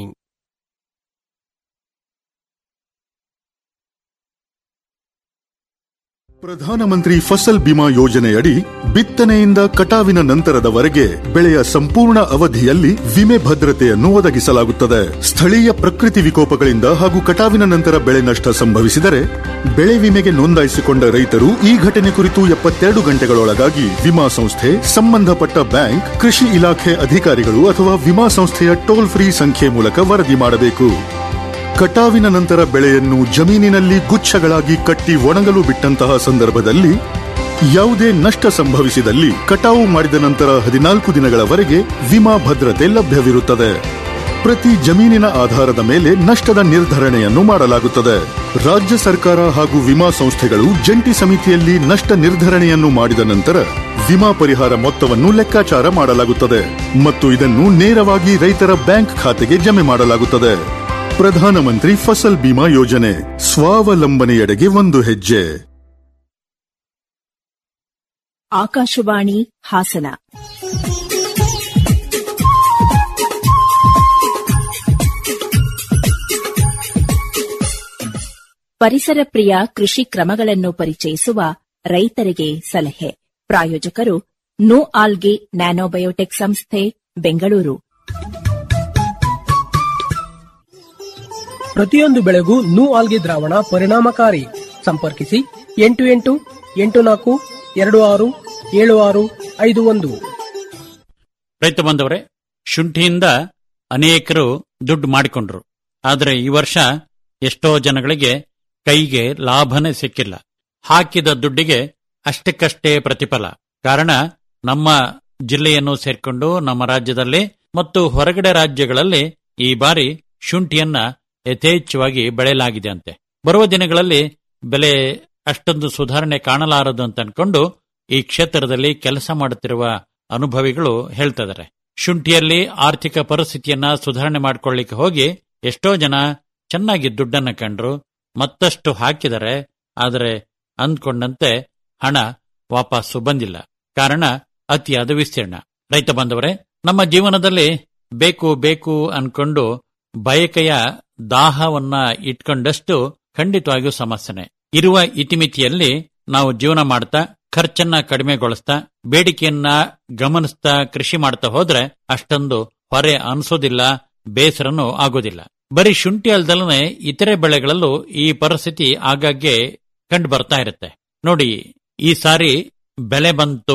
Speaker 10: ಪ್ರಧಾನಮಂತ್ರಿ ಫಸಲ್ ಬಿಮಾ ಯೋಜನೆಯಡಿ ಬಿತ್ತನೆಯಿಂದ ಕಟಾವಿನ ನಂತರದವರೆಗೆ ಬೆಳೆಯ ಸಂಪೂರ್ಣ ಅವಧಿಯಲ್ಲಿ ವಿಮೆ ಭದ್ರತೆಯನ್ನು ಒದಗಿಸಲಾಗುತ್ತದೆ ಸ್ಥಳೀಯ ಪ್ರಕೃತಿ ವಿಕೋಪಗಳಿಂದ ಹಾಗೂ ಕಟಾವಿನ ನಂತರ ಬೆಳೆ ನಷ್ಟ ಸಂಭವಿಸಿದರೆ ಬೆಳೆ ವಿಮೆಗೆ ನೋಂದಾಯಿಸಿಕೊಂಡ ರೈತರು ಈ ಘಟನೆ ಕುರಿತು ಎಪ್ಪತ್ತೆರಡು ಗಂಟೆಗಳೊಳಗಾಗಿ ವಿಮಾ ಸಂಸ್ಥೆ ಸಂಬಂಧಪಟ್ಟ ಬ್ಯಾಂಕ್ ಕೃಷಿ ಇಲಾಖೆ ಅಧಿಕಾರಿಗಳು ಅಥವಾ ವಿಮಾ ಸಂಸ್ಥೆಯ ಟೋಲ್ ಫ್ರೀ ಸಂಖ್ಯೆ ಮೂಲಕ ವರದಿ ಮಾಡಬೇಕು ಕಟಾವಿನ ನಂತರ ಬೆಳೆಯನ್ನು ಜಮೀನಿನಲ್ಲಿ ಗುಚ್ಛಗಳಾಗಿ ಕಟ್ಟಿ ಒಣಗಲು ಬಿಟ್ಟಂತಹ ಸಂದರ್ಭದಲ್ಲಿ ಯಾವುದೇ ನಷ್ಟ ಸಂಭವಿಸಿದಲ್ಲಿ ಕಟಾವು ಮಾಡಿದ ನಂತರ ಹದಿನಾಲ್ಕು ದಿನಗಳವರೆಗೆ ವಿಮಾ ಭದ್ರತೆ ಲಭ್ಯವಿರುತ್ತದೆ ಪ್ರತಿ ಜಮೀನಿನ ಆಧಾರದ ಮೇಲೆ ನಷ್ಟದ ನಿರ್ಧರಣೆಯನ್ನು ಮಾಡಲಾಗುತ್ತದೆ ರಾಜ್ಯ ಸರ್ಕಾರ ಹಾಗೂ ವಿಮಾ ಸಂಸ್ಥೆಗಳು ಜಂಟಿ ಸಮಿತಿಯಲ್ಲಿ ನಷ್ಟ ನಿರ್ಧರಣೆಯನ್ನು ಮಾಡಿದ ನಂತರ ವಿಮಾ ಪರಿಹಾರ ಮೊತ್ತವನ್ನು ಲೆಕ್ಕಾಚಾರ ಮಾಡಲಾಗುತ್ತದೆ ಮತ್ತು ಇದನ್ನು ನೇರವಾಗಿ ರೈತರ ಬ್ಯಾಂಕ್ ಖಾತೆಗೆ ಜಮೆ ಮಾಡಲಾಗುತ್ತದೆ ಪ್ರಧಾನಮಂತ್ರಿ ಫಸಲ್ ಬಿಮಾ ಯೋಜನೆ ಸ್ವಾವಲಂಬನೆಯೆಡೆಗೆ ಒಂದು ಹೆಜ್ಜೆ
Speaker 11: ಆಕಾಶವಾಣಿ ಹಾಸನ ಪರಿಸರ ಪ್ರಿಯ ಕೃಷಿ ಕ್ರಮಗಳನ್ನು ಪರಿಚಯಿಸುವ ರೈತರಿಗೆ ಸಲಹೆ ಪ್ರಾಯೋಜಕರು ನೋ ಆಲ್ಗೆ ನ್ಯಾನೋಬಯೋಟೆಕ್ ಸಂಸ್ಥೆ ಬೆಂಗಳೂರು
Speaker 6: ಪ್ರತಿಯೊಂದು ಬೆಳೆಗೂ ನೂ ಆಲ್ಗೆ ದ್ರಾವಣ ಪರಿಣಾಮಕಾರಿ ಸಂಪರ್ಕಿಸಿ ಎಂಟು ಎಂಟು ಎಂಟು ನಾಲ್ಕು ಎರಡು ಆರು ಏಳು ಆರು ಐದು ಒಂದು
Speaker 12: ರೈತ ಬಂದವರೇ ಶುಂಠಿಯಿಂದ ಅನೇಕರು ದುಡ್ಡು ಮಾಡಿಕೊಂಡ್ರು ಆದರೆ ಈ ವರ್ಷ ಎಷ್ಟೋ ಜನಗಳಿಗೆ ಕೈಗೆ ಲಾಭನೇ ಸಿಕ್ಕಿಲ್ಲ ಹಾಕಿದ ದುಡ್ಡಿಗೆ ಅಷ್ಟಕ್ಕಷ್ಟೇ ಪ್ರತಿಫಲ ಕಾರಣ ನಮ್ಮ ಜಿಲ್ಲೆಯನ್ನು ಸೇರ್ಕೊಂಡು ನಮ್ಮ ರಾಜ್ಯದಲ್ಲಿ ಮತ್ತು ಹೊರಗಡೆ ರಾಜ್ಯಗಳಲ್ಲಿ ಈ ಬಾರಿ ಶುಂಠಿಯನ್ನ ಯಥೇಚ್ಛವಾಗಿ ಬೆಳೆಯಲಾಗಿದೆ ಅಂತೆ ಬರುವ ದಿನಗಳಲ್ಲಿ ಬೆಲೆ ಅಷ್ಟೊಂದು ಸುಧಾರಣೆ ಕಾಣಲಾರದು ಅಂತ ಅನ್ಕೊಂಡು ಈ ಕ್ಷೇತ್ರದಲ್ಲಿ ಕೆಲಸ ಮಾಡುತ್ತಿರುವ ಅನುಭವಿಗಳು ಹೇಳ್ತಿದ್ದಾರೆ ಶುಂಠಿಯಲ್ಲಿ ಆರ್ಥಿಕ ಪರಿಸ್ಥಿತಿಯನ್ನ ಸುಧಾರಣೆ ಮಾಡ್ಕೊಳ್ಳಿಕ್ಕೆ ಹೋಗಿ ಎಷ್ಟೋ ಜನ ಚೆನ್ನಾಗಿ ದುಡ್ಡನ್ನ ಕಂಡ್ರು ಮತ್ತಷ್ಟು ಹಾಕಿದರೆ ಆದರೆ ಅಂದ್ಕೊಂಡಂತೆ ಹಣ ವಾಪಸ್ಸು ಬಂದಿಲ್ಲ ಕಾರಣ ಅತಿಯಾದ ವಿಸ್ತೀರ್ಣ ರೈತ ಬಂದವರೇ ನಮ್ಮ ಜೀವನದಲ್ಲಿ ಬೇಕು ಬೇಕು ಅನ್ಕೊಂಡು ಬಯಕೆಯ ದಾಹವನ್ನ ಇಟ್ಕೊಂಡಷ್ಟು ಖಂಡಿತವಾಗಿಯೂ ಸಮಸ್ಯೆನೆ ಇರುವ ಇತಿಮಿತಿಯಲ್ಲಿ ನಾವು ಜೀವನ ಮಾಡ್ತಾ ಖರ್ಚನ್ನ ಕಡಿಮೆಗೊಳಿಸ್ತಾ ಬೇಡಿಕೆಯನ್ನ ಗಮನಿಸ್ತಾ ಕೃಷಿ ಮಾಡ್ತಾ ಹೋದ್ರೆ ಅಷ್ಟೊಂದು ಹೊರೆ ಅನಿಸೋದಿಲ್ಲ ಬೇಸರನೂ ಆಗೋದಿಲ್ಲ ಬರೀ ಶುಂಠಿ ಅಲ್ದಲನೆ ಇತರೆ ಬೆಳೆಗಳಲ್ಲೂ ಈ ಪರಿಸ್ಥಿತಿ ಆಗಾಗ್ಗೆ ಕಂಡು ಬರ್ತಾ ಇರುತ್ತೆ ನೋಡಿ ಈ ಸಾರಿ ಬೆಳೆ ಬಂತು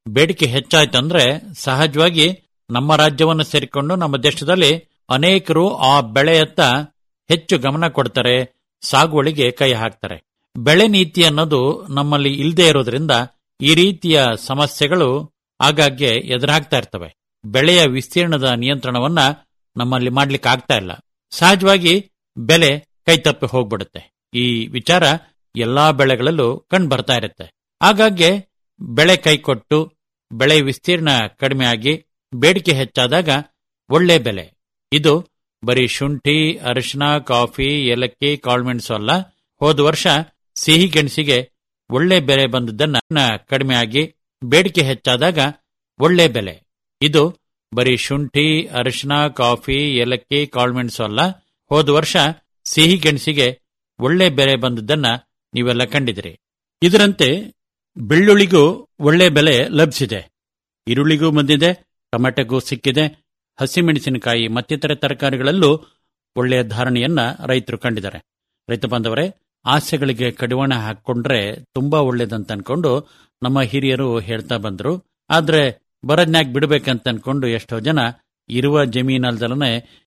Speaker 12: ಬೇಡಿಕೆ ಹೆಚ್ಚಾಯ್ತಂದ್ರೆ ಸಹಜವಾಗಿ ನಮ್ಮ ರಾಜ್ಯವನ್ನು ಸೇರಿಕೊಂಡು ನಮ್ಮ ದೇಶದಲ್ಲಿ ಅನೇಕರು ಆ ಬೆಳೆಯತ್ತ ಹೆಚ್ಚು ಗಮನ ಕೊಡ್ತಾರೆ ಸಾಗುವಳಿಗೆ ಕೈ ಹಾಕ್ತಾರೆ ಬೆಳೆ ನೀತಿ ಅನ್ನೋದು ನಮ್ಮಲ್ಲಿ ಇಲ್ಲದೆ ಇರೋದ್ರಿಂದ ಈ ರೀತಿಯ ಸಮಸ್ಯೆಗಳು ಆಗಾಗ್ಗೆ ಎದುರಾಗ್ತಾ ಇರ್ತವೆ ಬೆಳೆಯ ವಿಸ್ತೀರ್ಣದ ನಿಯಂತ್ರಣವನ್ನ ನಮ್ಮಲ್ಲಿ ಮಾಡ್ಲಿಕ್ಕೆ ಆಗ್ತಾ ಇಲ್ಲ ಸಹಜವಾಗಿ ಬೆಲೆ ಕೈತಪ್ಪಿ ಹೋಗ್ಬಿಡುತ್ತೆ ಈ ವಿಚಾರ ಎಲ್ಲಾ ಬೆಳೆಗಳಲ್ಲೂ ಕಂಡು ಬರ್ತಾ ಇರುತ್ತೆ ಆಗಾಗ್ಗೆ ಬೆಳೆ ಕೈಕೊಟ್ಟು ಬೆಳೆ ವಿಸ್ತೀರ್ಣ ಕಡಿಮೆ ಆಗಿ ಬೇಡಿಕೆ ಹೆಚ್ಚಾದಾಗ ಒಳ್ಳೆ ಬೆಲೆ ಇದು ಬರೀ ಶುಂಠಿ ಅರಿಶಿನ ಕಾಫಿ ಏಲಕ್ಕಿ ಕಾಳ್ಮೆಣಸು ಅಲ್ಲ ಹೋದ ವರ್ಷ ಸಿಹಿ ಗೆಣಸಿಗೆ ಒಳ್ಳೆ ಬೆಲೆ ಬಂದದ್ದನ್ನ ಕಡಿಮೆ ಆಗಿ ಬೇಡಿಕೆ ಹೆಚ್ಚಾದಾಗ ಒಳ್ಳೆ ಬೆಲೆ ಇದು ಬರೀ ಶುಂಠಿ ಅರಿಶಿನ ಕಾಫಿ ಏಲಕ್ಕಿ ಕಾಳ್ಮೆಣಸು ಅಲ್ಲ ಹೋದ ವರ್ಷ ಸಿಹಿ ಗೆಣಸಿಗೆ ಒಳ್ಳೆ ಬೆಲೆ ಬಂದದ್ದನ್ನ ನೀವೆಲ್ಲ ಕಂಡಿದಿರಿ ಇದರಂತೆ ಬೆಳ್ಳುಳ್ಳಿಗೂ ಒಳ್ಳೆ ಬೆಲೆ ಲಭಿಸಿದೆ ಈರುಳ್ಳಿಗೂ ಬಂದಿದೆ ಟೊಮೆಟೊಗೂ ಸಿಕ್ಕಿದೆ ಹಸಿಮೆಣಸಿನಕಾಯಿ ಮತ್ತಿತರ ತರಕಾರಿಗಳಲ್ಲೂ ಒಳ್ಳೆಯ ಧಾರಣೆಯನ್ನ ರೈತರು ಕಂಡಿದ್ದಾರೆ ರೈತ ಬಾಂಧವರೇ ಆಸೆಗಳಿಗೆ ಕಡಿವಾಣ ಹಾಕೊಂಡ್ರೆ ತುಂಬಾ ಒಳ್ಳೇದಂತ ಅನ್ಕೊಂಡು ನಮ್ಮ ಹಿರಿಯರು ಹೇಳ್ತಾ ಬಂದ್ರು ಆದ್ರೆ ಬರದ್ನ್ಯಾಕ್ ಬಿಡ್ಬೇಕಂತ ಅನ್ಕೊಂಡು ಎಷ್ಟೋ ಜನ ಇರುವ ಜಮೀನಲ್ದಲನೆ